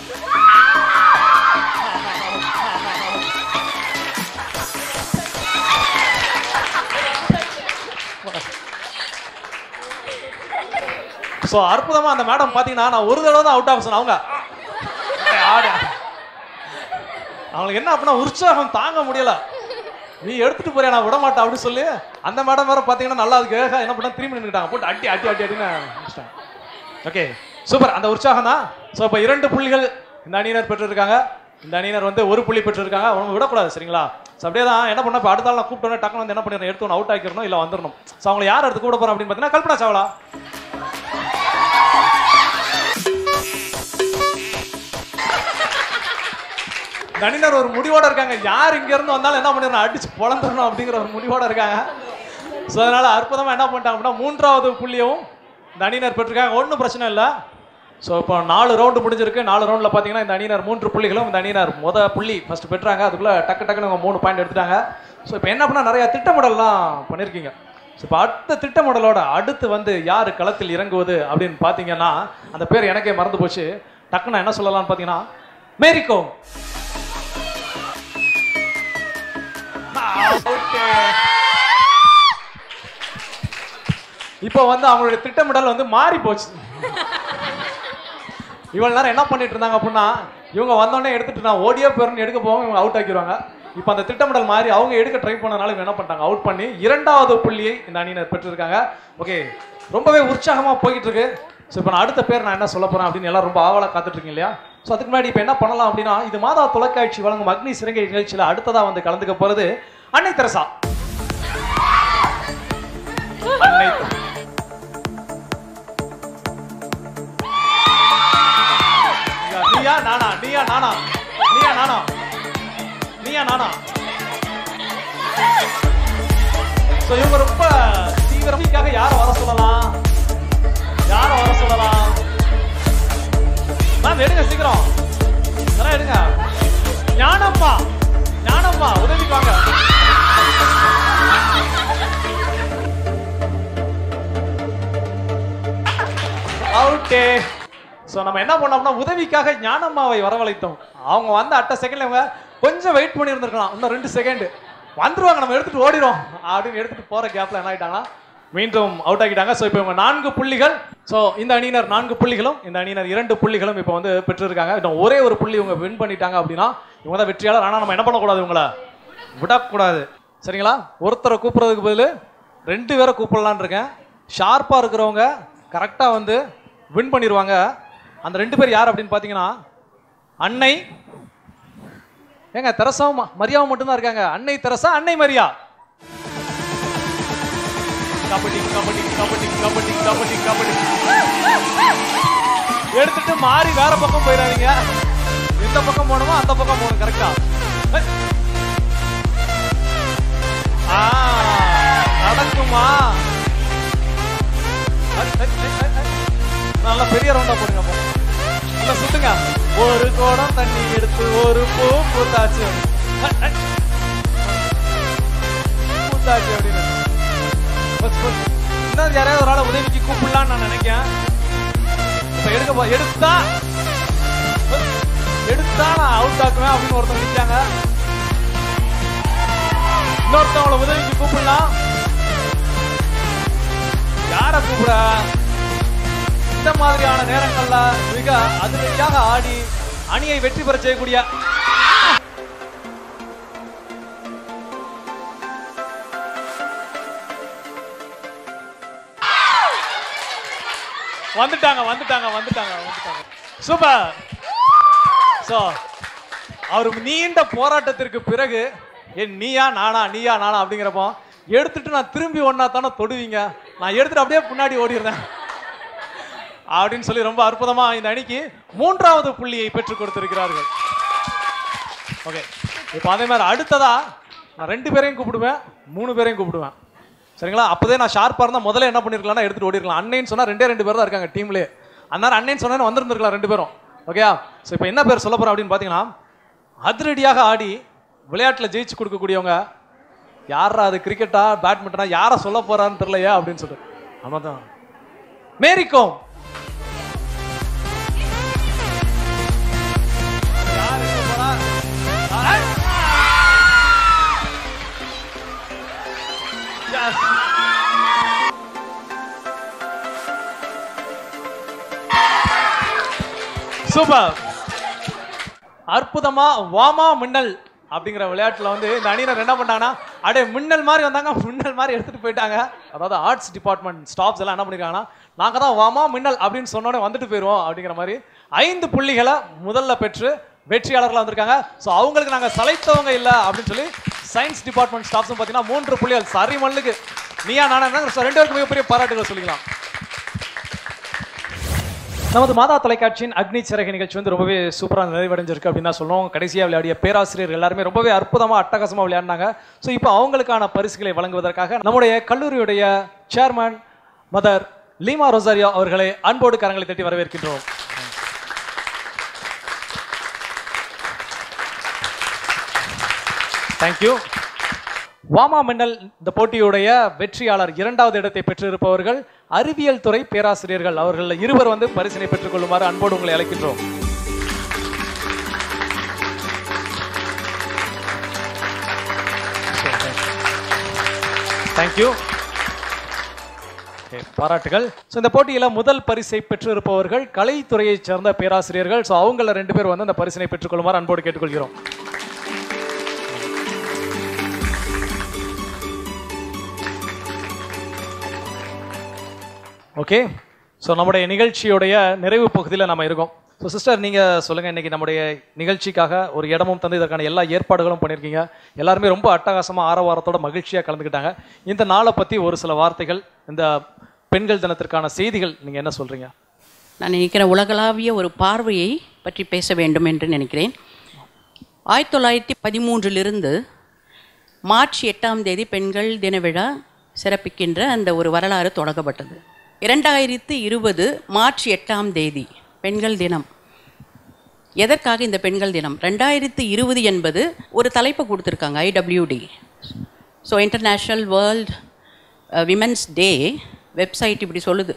ஸோ அற்புதமா அந்த மேடம் பாத்தீங்கன்னா நான் ஒரு தடவை தான் அவுட் ஆஃப் சொன்னேன் அவங்க ஆடு. அவங்களுக்கு என்ன அப்படின்னா உற்சாகம் தாங்க முடியல நீ எடுத்துட்டு போறியா நான் விட மாட்டேன் அப்படின்னு சொல்லி அந்த மேடம் வேற பாத்தீங்கன்னா நல்லா அதுக்கு வேக என்ன பண்ண திரும்பி நின்னுட்டாங்க போட்டு அட்டி அட்டி அட்டி அட்டின்னு ஓகே சூப்பர் அந்த உற்சாகம் தான் ஸோ இப்போ இரண்டு புள்ளிகள் இந்த அணியினர் பெற்றிருக்காங்க இந்த அணியினர் வந்து ஒரு புள்ளி பெற்றிருக்காங்க அவங்க விடக்கூடாது சரிங்களா ஸோ அப்படியே தான் என்ன பண்ண இப்போ அடுத்த நாள் நான் கூப்பிட்டோன்னே டக்குனு வந்து என்ன பண்ணிடணும் எடுத்து அவுட் ஆக்கிடணும் இல்லை வந்துடணும் ஸோ அவங்களை யார் எடுத்து கூட போறோம் அப்படின்னு பார்த்தீங்கன்னா கல்பனா சாவ்லா தனினர் ஒரு முடிவோட இருக்காங்க யார் இங்க இருந்து வந்தாலும் என்ன பண்ணிடணும் அடிச்சு பொழந்துடணும் அப்படிங்கிற ஒரு முடிவோட இருக்காங்க ஸோ அதனால அற்புதமா என்ன பண்ணிட்டாங்க அப்படின்னா மூன்றாவது புள்ளியும் இந்த அணியினர் பெற்றிருக்காங்க ஒன்றும் பிரச்சனை இல்லை ஸோ இப்போ நாலு ரவுண்டு முடிஞ்சிருக்கு நாலு ரவுண்டில் பார்த்தீங்கன்னா இந்த அணியினர் மூன்று புள்ளிகளும் இந்த அணியினர் முத புள்ளி ஃபர்ஸ்ட் பெற்றாங்க அதுக்குள்ள டக்கு டக்குன்னு அவங்க மூணு பாயிண்ட் எடுத்துட்டாங்க ஸோ இப்போ என்ன பண்ணால் நிறைய திட்டமிடல்லாம் பண்ணியிருக்கீங்க ஸோ இப்போ அடுத்த திட்டமிடலோட அடுத்து வந்து யார் களத்தில் இறங்குவது அப்படின்னு பார்த்தீங்கன்னா அந்த பேர் எனக்கே மறந்து போச்சு டக்குன்னு நான் என்ன சொல்லலாம்னு பார்த்தீங்கன்னா மேரிகோம் இப்போ வந்து அவங்களுடைய திட்டமிடல் வந்து மாறி போச்சு இவ்வளவு நேரம் என்ன பண்ணிட்டு இருந்தாங்க அப்படின்னா இவங்க வந்தோடனே எடுத்துட்டு நான் ஓடியே போறேன்னு எடுக்க போவாங்க இவங்க அவுட் ஆக்கிடுவாங்க இப்போ அந்த திட்டமிடல் மாறி அவங்க எடுக்க ட்ரை பண்ணனால இவங்க என்ன பண்ணிட்டாங்க அவுட் பண்ணி இரண்டாவது புள்ளியை இந்த அணியினர் பெற்றிருக்காங்க ஓகே ரொம்பவே உற்சாகமா போய்கிட்டு இருக்கு ஸோ இப்போ நான் அடுத்த பேர் நான் என்ன சொல்ல போறேன் அப்படின்னு எல்லாம் ரொம்ப ஆவலா காத்துட்டு இருக்கீங்க இல்லையா ஸோ அதுக்கு முன்னாடி இப்போ என்ன பண்ணலாம் அப்படின்னா இது மாதா தொலைக்காட்சி வழங்கும் அக்னி சிறங்கை நிகழ்ச்சியில் அடுத்ததா வந்து கலந்துக்க போறது அன்னை தெரசா அன்னை தெரசா. நீயா நானா நீயா நானா நீயா நானா நீயா நானா சோ இவங்க ரொம்ப தீவிரமாக யார வர சொல்லலாம் யார வர சொல்லலாம் மேம் எடுங்க சீக்கிரம் அதெல்லாம் எடுங்க ஞானம்மா ஞானம்மா உதவிக்கு வாங்க அவுட்டே ஸோ நம்ம என்ன பண்ணோம்னா உதவிக்காக ஞானம்மாவை வரவழைத்தோம் அவங்க வந்த அட்ட செகண்ட்ல இவங்க கொஞ்சம் வெயிட் பண்ணி இருந்திருக்கலாம் இன்னும் ரெண்டு செகண்ட் வந்துருவாங்க நம்ம எடுத்துட்டு ஓடிடும் அப்படின்னு எடுத்துட்டு போற கேப்ல என்ன ஆயிட்டாங்கன்னா மீண்டும் அவுட் ஆகிட்டாங்க ஸோ இப்போ இவங்க நான்கு புள்ளிகள் ஸோ இந்த அணியினர் நான்கு புள்ளிகளும் இந்த அணியினர் இரண்டு புள்ளிகளும் இப்போ வந்து பெற்றிருக்காங்க இன்னும் ஒரே ஒரு புள்ளி இவங்க வின் பண்ணிட்டாங்க அப்படின்னா இவங்க தான் வெற்றியாளர் ஆனால் நம்ம என்ன பண்ணக்கூடாது இவங்கள விடக்கூடாது சரிங்களா ஒருத்தரை கூப்பிட்றதுக்கு பதில் ரெண்டு பேரை கூப்பிடலான்னு இருக்கேன் ஷார்ப்பாக இருக்கிறவங்க கரெக்டாக வந்து வின் பண்ணிடுவாங்க அந்த ரெண்டு பேர் யார் அப்படின்னு பார்த்தீங்கன்னா அன்னை ஏங்க தெரசாவும் ம- மரியாவும் மட்டும்தான் இருக்காங்க அன்னை தெரசா அன்னை மரியா கபடி கபடி கபடி கபடி கபடி கபடி எடுத்துட்டு மாறி வேற பக்கம் போயிடாதீங்க எந்த பக்கம் போகணுமோ அந்த பக்கம் போகணும் கரெக்டா ஆ நடக்குமா ஐ, ஐ, ஐ, ஐ, ஐ. நல்லா பெரிய ரவுண்டா போடுங்க அப்போ. நல்லா சுத்துங்க ஒரு குடம் தண்ணி எடுத்து ஒரு பூ பூத்தாச்சு ஐ, ஐ. பூத்தாச்சு அப்படின்னு பஸ், பஸ். இன்னும் யாரையாவது ஒரு ஆளை உதவிக்கு கூப்பிடலாம்னு நான் நினைக்கிறேன் இப்ப எடுக்க போ எடுத்தா பஸ். எடுத்தா நான் அவுட் ஆக்குவேன் அப்படின்னு ஒருத்தவங்க நிற்காங்க இன்னொருத்தவங்கள உதவிக்கு கூப்பிடலாம் யார கூப்பிட இந்த மாதிரியான நேரங்கள்ல மிக அதிரடியாக ஆடி அணியை வெற்றி பெற செய்யக்கூடிய வந்துட்டாங்க வந்துட்டாங்க வந்துட்டாங்க வந்துட்டாங்க சூப்பர் சோ அவர் நீண்ட போராட்டத்திற்கு பிறகு என் நீயா நானா நீயா நானா அப்படிங்கிறப்போ எடுத்துட்டு நான் திரும்பி ஒன்னா தானே தொடுவீங்க நான் எடுத்துட்டு அப்படியே முன்னாடி ஓடிடுறேன் அப்படின்னு சொல்லி ரொம்ப அற்புதமா இந்த அணிக்கு மூன்றாவது புள்ளியை பெற்றுக் கொடுத்திருக்கிறார்கள் ஓகே இப்போ அதே மாதிரி அடுத்ததா நான் ரெண்டு பேரையும் கூப்பிடுவேன் மூணு பேரையும் கூப்பிடுவேன் சரிங்களா அப்போதே நான் ஷார்ப்பாக இருந்தால் முதல்ல என்ன பண்ணிருக்கலாம்னா எடுத்துட்டு ஓடிருக்கலாம் அண்ணேன்னு சொன்னா ரெண்டே ரெண்டு பேர் தான் இருக்காங்க டீம்லேயே அந்நேரம் அண்ணேன்னு சொன்னா வந்திருந்திருக்கலாம் ரெண்டு பேரும் ஓகேயா ஸோ இப்போ என்ன பேர் சொல்ல போறோம் அப்படின்னு பார்த்தீங்கன்னா அதிரடியாக ஆடி விளையாட்டில் ஜெயிச்சு கொடுக்கக்கூடியவங்க யாரா அது கிரிக்கெட்டா பேட்மிண்டனா யாரை சொல்ல போறான்னு தெரியலையே அப்படின்னு சொல்லிட்டு ஆமாம் தான் மேரிகோம் யார் இருக்க போறா? ஆ? Yes. சூப்பர் அற்புதமா வாமா மின்னல் அப்படிங்கிற விளையாட்டுல வந்து இந்த அணியினர் என்ன பண்ணாங்கன்னா அடே மின்னல் மாதிரி வந்தாங்க மின்னல் மாதிரி எடுத்துட்டு போயிட்டாங்க அதாவது ஆர்ட்ஸ் டிபார்ட்மெண்ட் ஸ்டாஃப்ஸ் எல்லாம் என்ன பண்ணிருக்காங்கன்னா நாங்க தான் வாமா மின்னல் அப்படின்னு சொன்னோடனே வந்துட்டு போயிடுவோம் அப்படிங்கிற மாதிரி ஐந்து புள்ளிகளை முதல்ல பெற்று வெற்றியாளர்களா வந்திருக்காங்க ஸோ அவங்களுக்கு நாங்க சளைத்தவங்க இல்ல அப்படின்னு சொல்லி சயின்ஸ் டிபார்ட்மெண்ட் ஸ்டாஃப்ஸும் பார்த்தீங்கன்னா மூன்று புள்ளிகள் சரி மல்லுக்கு நீயா நானா so ரெண்டு பேருக்கு மிகப்பெரிய பாராட்டுகள் சொல்லிக்கலாம் நமது மாதா தொலைக்காட்சியின் அக்னி சிறகு நிகழ்ச்சி வந்து ரொம்பவே சூப்பராக நிறைவடைஞ்சிருக்கு அப்படின்னு தான் சொல்லுவோம் கடைசியாக விளையாடிய பேராசிரியர் எல்லாருமே ரொம்பவே அற்புதமாக அட்டகாசமாக விளையாடினாங்க ஸோ இப்போ அவங்களுக்கான பரிசுகளை வழங்குவதற்காக நம்முடைய கல்லூரியுடைய சேர்மன் மதர் லீமா ரொசாரியோ அவர்களை அன்போடு கரங்களை தட்டி வரவேற்கின்றோம் தேங்க்யூ வாமா மின்னல் இந்த போட்டியுடைய வெற்றியாளர் இரண்டாவது இடத்தை பெற்றிருப்பவர்கள் அறிவியல் துறை பேராசிரியர்கள் அவர்கள் இருவர் வந்து பரிசினை பெற்றுக் கொள்ளுமாறு அன்போடு உங்களை அழைக்கின்றோம் தேங்க்யூ பாராட்டுகள் ஸோ இந்த போட்டியில் முதல் பரிசை பெற்றிருப்பவர்கள் கலைத்துறையைச் சேர்ந்த பேராசிரியர்கள் ஸோ அவங்கள ரெண்டு பேர் வந்து அந்த பரிசினை பெற்றுக்கொள்ளுமாறு அன்போடு கேட்டுக்கொள்கிறோம் ஓகே ஸோ நம்முடைய நிகழ்ச்சியுடைய நிறைவு பகுதியில் நம்ம இருக்கோம் ஸோ சிஸ்டர் நீங்கள் சொல்லுங்கள் இன்னைக்கு நம்முடைய நிகழ்ச்சிக்காக ஒரு இடமும் தந்து இதற்கான எல்லா ஏற்பாடுகளும் பண்ணியிருக்கீங்க எல்லாருமே ரொம்ப அட்டகாசமாக ஆரவாரத்தோட மகிழ்ச்சியாக கலந்துக்கிட்டாங்க இந்த நாளை பற்றி ஒரு சில வார்த்தைகள் இந்த பெண்கள் தினத்திற்கான செய்திகள் நீங்கள் என்ன சொல்கிறீங்க நான் நினைக்கிறேன் உலகளாவிய ஒரு பார்வையை பற்றி பேச வேண்டும் என்று நினைக்கிறேன் ஆயிரத்தி தொள்ளாயிரத்தி பதிமூன்றிலிருந்து மார்ச் எட்டாம் தேதி பெண்கள் தின விழா சிறப்பிக்கின்ற அந்த ஒரு வரலாறு தொடங்கப்பட்டது இரண்டாயிரத்தி இருபது மார்ச் எட்டாம் தேதி பெண்கள் தினம் எதற்காக இந்த பெண்கள் தினம் ரெண்டாயிரத்தி இருபது என்பது ஒரு தலைப்பை கொடுத்துருக்காங்க IWD so international world women's day website இப்படி சொல்லுது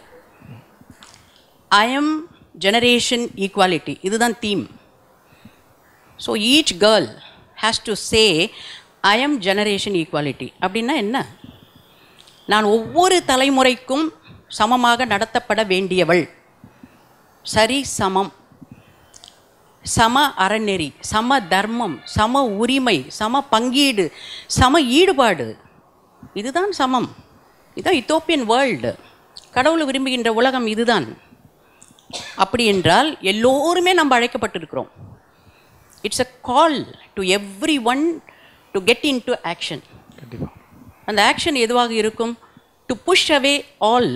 ஐ எம் ஜெனரேஷன் ஈக்குவாலிட்டி இதுதான் theme so each girl has to say I am generation equality அப்படின்னா என்ன நான் ஒவ்வொரு தலைமுறைக்கும் சமமாக நடத்தப்பட வேண்டியவள் சரி சமம் சம அறநெறி சம தர்மம் சம உரிமை சம பங்கீடு சம ஈடுபாடு இதுதான் சமம் இதுதான் இத்தோப்பியன் வேர்ல்டு கடவுள் விரும்புகின்ற உலகம் இதுதான் அப்படி என்றால் எல்லோருமே நம்ம அழைக்கப்பட்டிருக்கிறோம் it's a call to everyone to get into action கண்டிப்பா அந்த ஆக்ஷன் எதுவாக இருக்கும் to push away all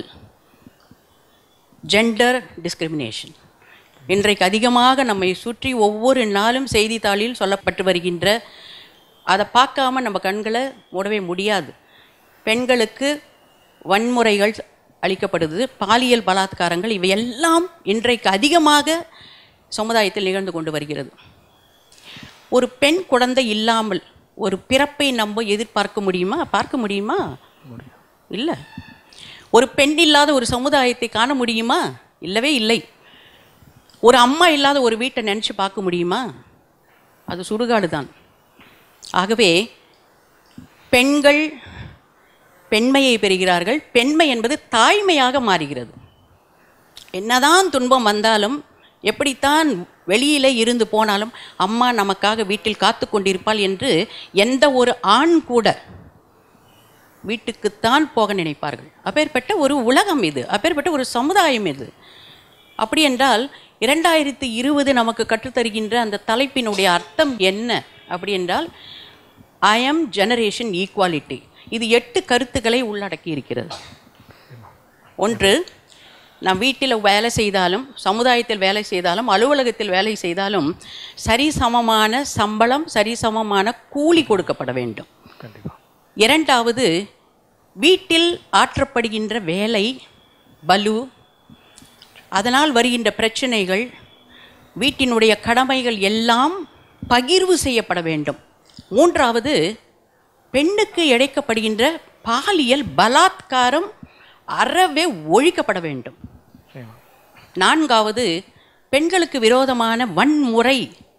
gender discrimination இன்றைக்கு அதிகமாக நம்மை சுற்றி ஒவ்வொரு நாளும் செய்தித்தாளில் சொல்லப்பட்டு வருகின்ற அதை பார்க்காம நம்ம கண்களை மூடவே முடியாது பெண்களுக்கு வன்முறைகள் அளிக்கப்படுது பாலியல் பலாத்காரங்கள் இவையெல்லாம் இன்றைக்கு அதிகமாக சமுதாயத்தில் நிகழ்ந்து கொண்டு வருகிறது ஒரு பெண் குழந்தை இல்லாமல் ஒரு பிறப்பை நம்ம எதிர்பார்க்க முடியுமா பார்க்க முடியுமா இல்லை ஒரு பெண் இல்லாத ஒரு சமுதாயத்தை காண முடியுமா இல்லவே இல்லை ஒரு அம்மா இல்லாத ஒரு வீட்டை நினச்சி பார்க்க முடியுமா அது சுடுகாடு தான் ஆகவே பெண்கள் பெண்மையை பெறுகிறார்கள் பெண்மை என்பது தாய்மையாக மாறுகிறது என்னதான் துன்பம் வந்தாலும் எப்படித்தான் வெளியிலே இருந்து போனாலும் அம்மா நமக்காக வீட்டில் காத்து கொண்டிருப்பாள் என்று எந்த ஒரு ஆண் கூட வீட்டுக்குத்தான் போக நினைப்பார்கள் அப்பேற்பட்ட ஒரு உலகம் இது அப்பேற்பட்ட ஒரு சமுதாயம் இது அப்படி என்றால் இரண்டாயிரத்தி இருபது நமக்கு கற்றுத்தருகின்ற அந்த தலைப்பினுடைய அர்த்தம் என்ன அப்படி என்றால் ஐ எம் ஜெனரேஷன் ஈக்குவாலிட்டி இது எட்டு கருத்துக்களை உள்ளடக்கி இருக்கிறது ஒன்று நாம் வீட்டில் வேலை செய்தாலும் சமுதாயத்தில் வேலை செய்தாலும் அலுவலகத்தில் வேலை செய்தாலும் சரிசமமான சம்பளம் சரிசமமான கூலி கொடுக்கப்பட வேண்டும் கண்டிப்பா இரண்டாவது வீட்டில் ஆற்றப்படுகின்ற வேலை பலு அதனால் வருகின்ற பிரச்சனைகள் வீட்டினுடைய கடமைகள் எல்லாம் பகிர்வு செய்யப்பட வேண்டும் மூன்றாவது பெண்ணுக்கு இழைக்கப்படுகின்ற பாலியல் பலாத்காரம் அறவே ஒழிக்கப்பட வேண்டும் சரிம்மா. நான்காவது பெண்களுக்கு விரோதமான வன்முறை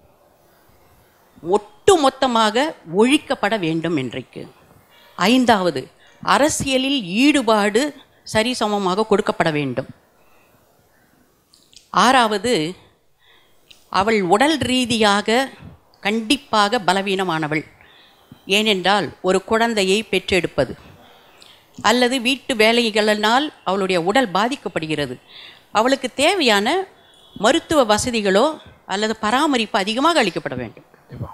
ஒட்டுமொத்தமாக ஒழிக்கப்பட வேண்டும் இன்றைக்கு ஐந்தாவது அரசியலில் ஈடுபாடு சரிசமமாக கொடுக்கப்பட வேண்டும் ஆறாவது அவள் உடல் ரீதியாக கண்டிப்பாக பலவீனமானவள் ஏனென்றால் ஒரு குழந்தையை பெற்றெடுப்பது அல்லது வீட்டு வேலைகளினால் அவளுடைய உடல் பாதிக்கப்படுகிறது அவளுக்கு தேவையான மருத்துவ வசதிகளோ அல்லது பராமரிப்பு அதிகமாக அளிக்கப்பட வேண்டும் கண்டிப்பா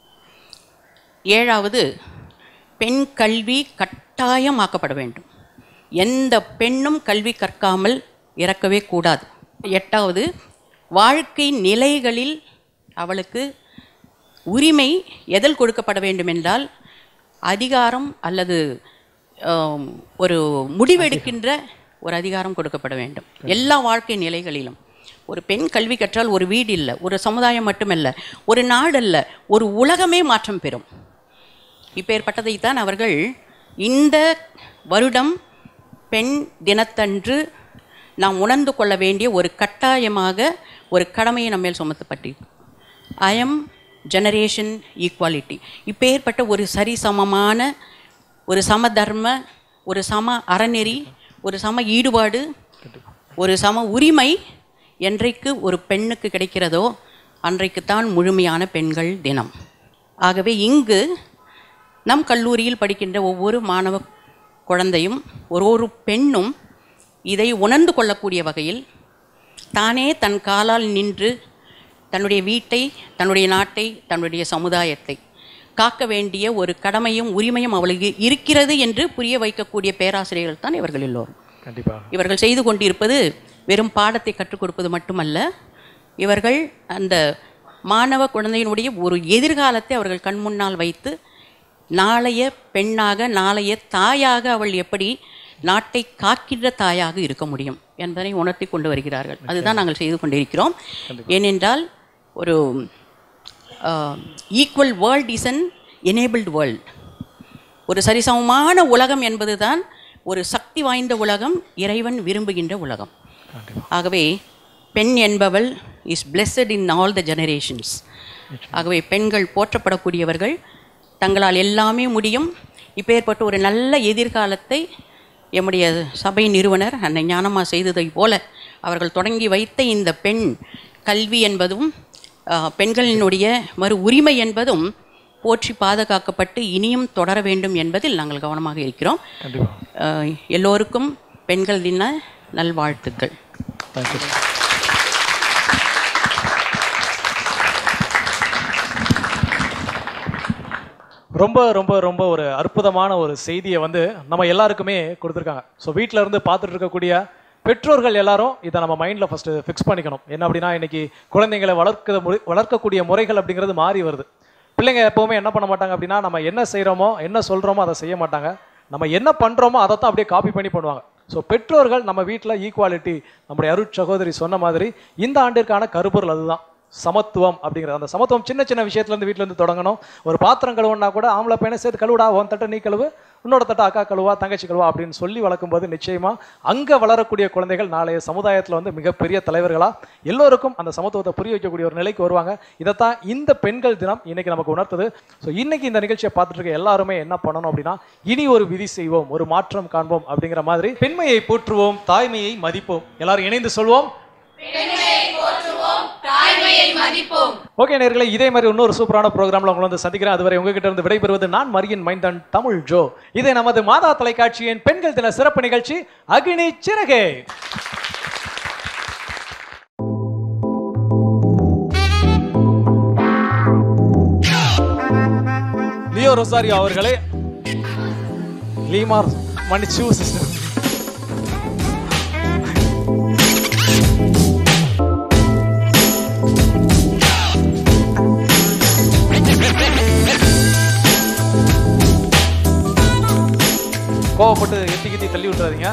ஏழாவது பெண் கல்வி கட்டாயமாக்கப்பட வேண்டும் எந்த பெண்ணும் கல்வி கற்காமல் இறக்கவே கூடாது எட்டாவது வாழ்க்கை நிலைகளில் அவளுக்கு உரிமை எதில் கொடுக்கப்பட வேண்டும் என்றால் அதிகாரம் அல்லது ஆம், ஒரு முடிவெடுக்கின்ற ஒரு அதிகாரம் கொடுக்கப்பட வேண்டும் எல்லா வாழ்க்கை நிலைகளிலும் ஒரு பெண் கல்வி கற்றால் ஒரு வீடு இல்லை ஒரு சமுதாயம் மட்டுமல்ல ஒரு நாடல்ல ஒரு உலகமே மாற்றம் பெறும் இப்பேற்பட்டதைத்தான் அவர்கள் இந்த வருடம் பெண் தினத்தன்று நாம் உணர்ந்து கொள்ள வேண்டிய ஒரு கட்டாயமாக ஒரு கடமையை நம்மேல் சுமத்தப்பட்டு ஐ எம் ஜெனரேஷன் ஈக்குவாலிட்டி இப்பேற்பட்ட ஒரு சரிசமமான ஒரு சம தர்ம ஒரு சம அறநெறி ஒரு சம ஈடுபாடு ஒரு சம உரிமை என்றைக்கு ஒரு பெண்ணுக்கு கிடைக்கிறதோ அன்றைக்குத்தான் முழுமையான பெண்கள் தினம் ஆகவே இங்கு நம் கல்லூரியில் படிக்கின்ற ஒவ்வொரு மாணவ குழந்தையும் ஒரு ஒரு பெண்ணும் இதை உணர்ந்து கொள்ளக்கூடிய வகையில் தானே தன் காலால் நின்று தன்னுடைய வீட்டை தன்னுடைய நாட்டை தன்னுடைய சமுதாயத்தை காக்க வேண்டிய ஒரு கடமையும் உரிமையும் அவளுக்கு இருக்கிறது என்று புரிய வைக்கக்கூடிய பேராசிரியர்கள் தான் இவர்கள் எல்லோரும் கண்டிப்பா இவர்கள் செய்து கொண்டிருப்பது வெறும் பாடத்தை கற்றுக் கொடுப்பது மட்டுமல்ல இவர்கள் அந்த மாணவ குழந்தையினுடைய ஒரு எதிர்காலத்தை அவர்கள் கண் முன்னால் வைத்து நாளைய பெண்ணாக நாளைய தாயாக அவள் எப்படி நாட்டை காக்கின்ற தாயாக இருக்க முடியும் என்பதை உணர்த்தி கொண்டு வருகிறார்கள் அதுதான் நாங்கள் செய்து கொண்டிருக்கிறோம் ஏனென்றால் ஒரு equal world is an enabled world ஒரு சரிசமமான உலகம் என்பதுதான் ஒரு சக்தி வாய்ந்த உலகம் இறைவன் விரும்புகின்ற உலகம் ஆகவே பெண் என்பவள் is blessed in all the generations ஆகவே பெண்கள் போற்றப்படக்கூடியவர்கள் தங்களால் எல்லாமே முடியும் இப்பேற்பட்ட ஒரு நல்ல எதிர்காலத்தை எம்முடைய சபை நிறுவனர் அன்னை ஞானமா செய்ததை போல அவர்கள் தொடங்கி வைத்த இந்த பெண் கல்வி என்பதும் அஹ், பெண்களினுடைய மறு உரிமை என்பதும் போற்றி பாதுகாக்கப்பட்டு இனியும் தொடர வேண்டும் என்பதில் நாங்கள் கவனமாக இருக்கிறோம் கண்டிப்பா அஹ், எல்லோருக்கும் பெண்கள் தின நல்வாழ்த்துக்கள் தேங்க்யூ ரொம்ப ரொம்ப ரொம்ப ஒரு அற்புதமான ஒரு செய்தியை வந்து நம்ம எல்லாருக்குமே கொடுத்துருக்காங்க ஸோ வீட்டில் இருந்து பார்த்துட்டு இருக்கக்கூடிய பெற்றோர்கள் எல்லாரும் இதை நம்ம மைண்டில் ஃபஸ்ட்டு ஃபிக்ஸ் பண்ணிக்கணும் என்ன அப்படின்னா இன்னைக்கு குழந்தைங்களை வளர்க்க முறை வளர்க்கக்கூடிய முறைகள் அப்படிங்கிறது மாறி வருது பிள்ளைங்க எப்போவுமே என்ன பண்ண மாட்டாங்க அப்படின்னா நம்ம என்ன செய்கிறோமோ என்ன சொல்கிறோமோ அதை செய்ய மாட்டாங்க நம்ம என்ன பண்ணுறோமோ அதை தான் அப்படியே காப்பி பண்ணி பண்ணுவாங்க ஸோ பெற்றோர்கள் நம்ம வீட்டில் ஈக்குவாலிட்டி நம்முடைய அருட் சகோதரி சொன்ன மாதிரி இந்த ஆண்டிற்கான கருப்பொருள் அதுதான் சமத்துவம் அப்படிங்கிறது அந்த சமத்துவம் சின்ன சின்ன விஷயத்துல இருந்து வீட்ல இருந்து தொடங்கணும் ஒரு பாத்திரம் கழுவுனா கூட ஆம்பளை பையனை சேர்த்து கழுவுடா உன் தட்டை நீ கழுவு உன்னோட தட்டை அக்கா கழுவா தங்கச்சி கழுவா அப்படின்னு சொல்லி வளர்க்கும் போது நிச்சயமா அங்க வளரக்கூடிய குழந்தைகள் நாளைய சமுதாயத்துல வந்து மிகப்பெரிய தலைவர்களா எல்லோருக்கும் அந்த சமத்துவத்தை புரிய வைக்கக்கூடிய ஒரு நிலைக்கு வருவாங்க இதைத்தான் இந்த பெண்கள் தினம் இன்னைக்கு நமக்கு உணர்த்துது ஸோ இன்னைக்கு இந்த நிகழ்ச்சியை பார்த்துட்டு இருக்க எல்லாருமே என்ன பண்ணணும் அப்படின்னா இனி ஒரு விதி செய்வோம் ஒரு மாற்றம் காண்போம் அப்படிங்கிற மாதிரி பெண்மையை போற்றுவோம் தாய்மையை மதிப்போம் எல்லாரும் இணைந்து சொல்வோம் ஓகே நேர்களே இதே மாதிரி இன்னொரு சூப்பரான ப்ரோக்ராம்ல உங்களை வந்து சந்திக்கிறேன் அதுவரை உங்ககிட்ட இருந்து விடைபெறுவது நான் மரியன் மைந்தன் தமிழ் ஜோ இது நமது மாதா தொலைக்காட்சியின் பெண்கள் தின சிறப்பு நிகழ்ச்சி அக்னி சிறகே லியோ ரொசாரியோ அவர்களே லீமார் மன்னிச்சு சிஸ்டர் கோவப்பட்டு எத்தி கித்தி தள்ளி விட்டுறாதீங்க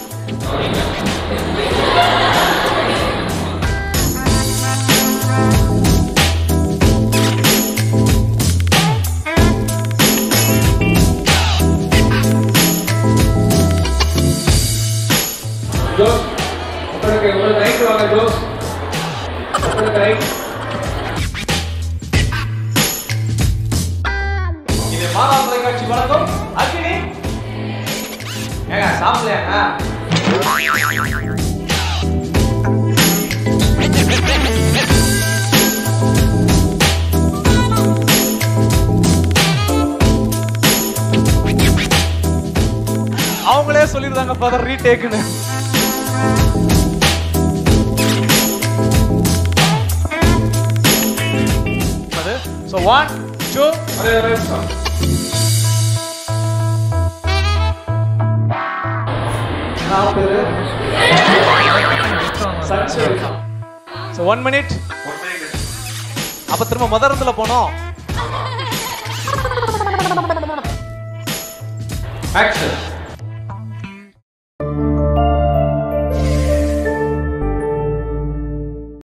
ஜோஸ் உங்களுக்கு ஒரு ரைட் வாங்க ஜோஸ் உங்களுக்கு ரைட் இது மாதா தொலைக்காட்சி வழக்கம் அக்னி ஏங்க சாப்பிடலையாங்க அவங்களே சொல்லிருந்தாங்க ஃபாதர் ரீடேக்குன்னு அது ஸோ ஒன் டூ ஒரே ஒரு நிமிஷம் ஸோ ஒன் மினிட் அப்ப திரும்ப மதரத்துல போனோம் ஆக்ஷன்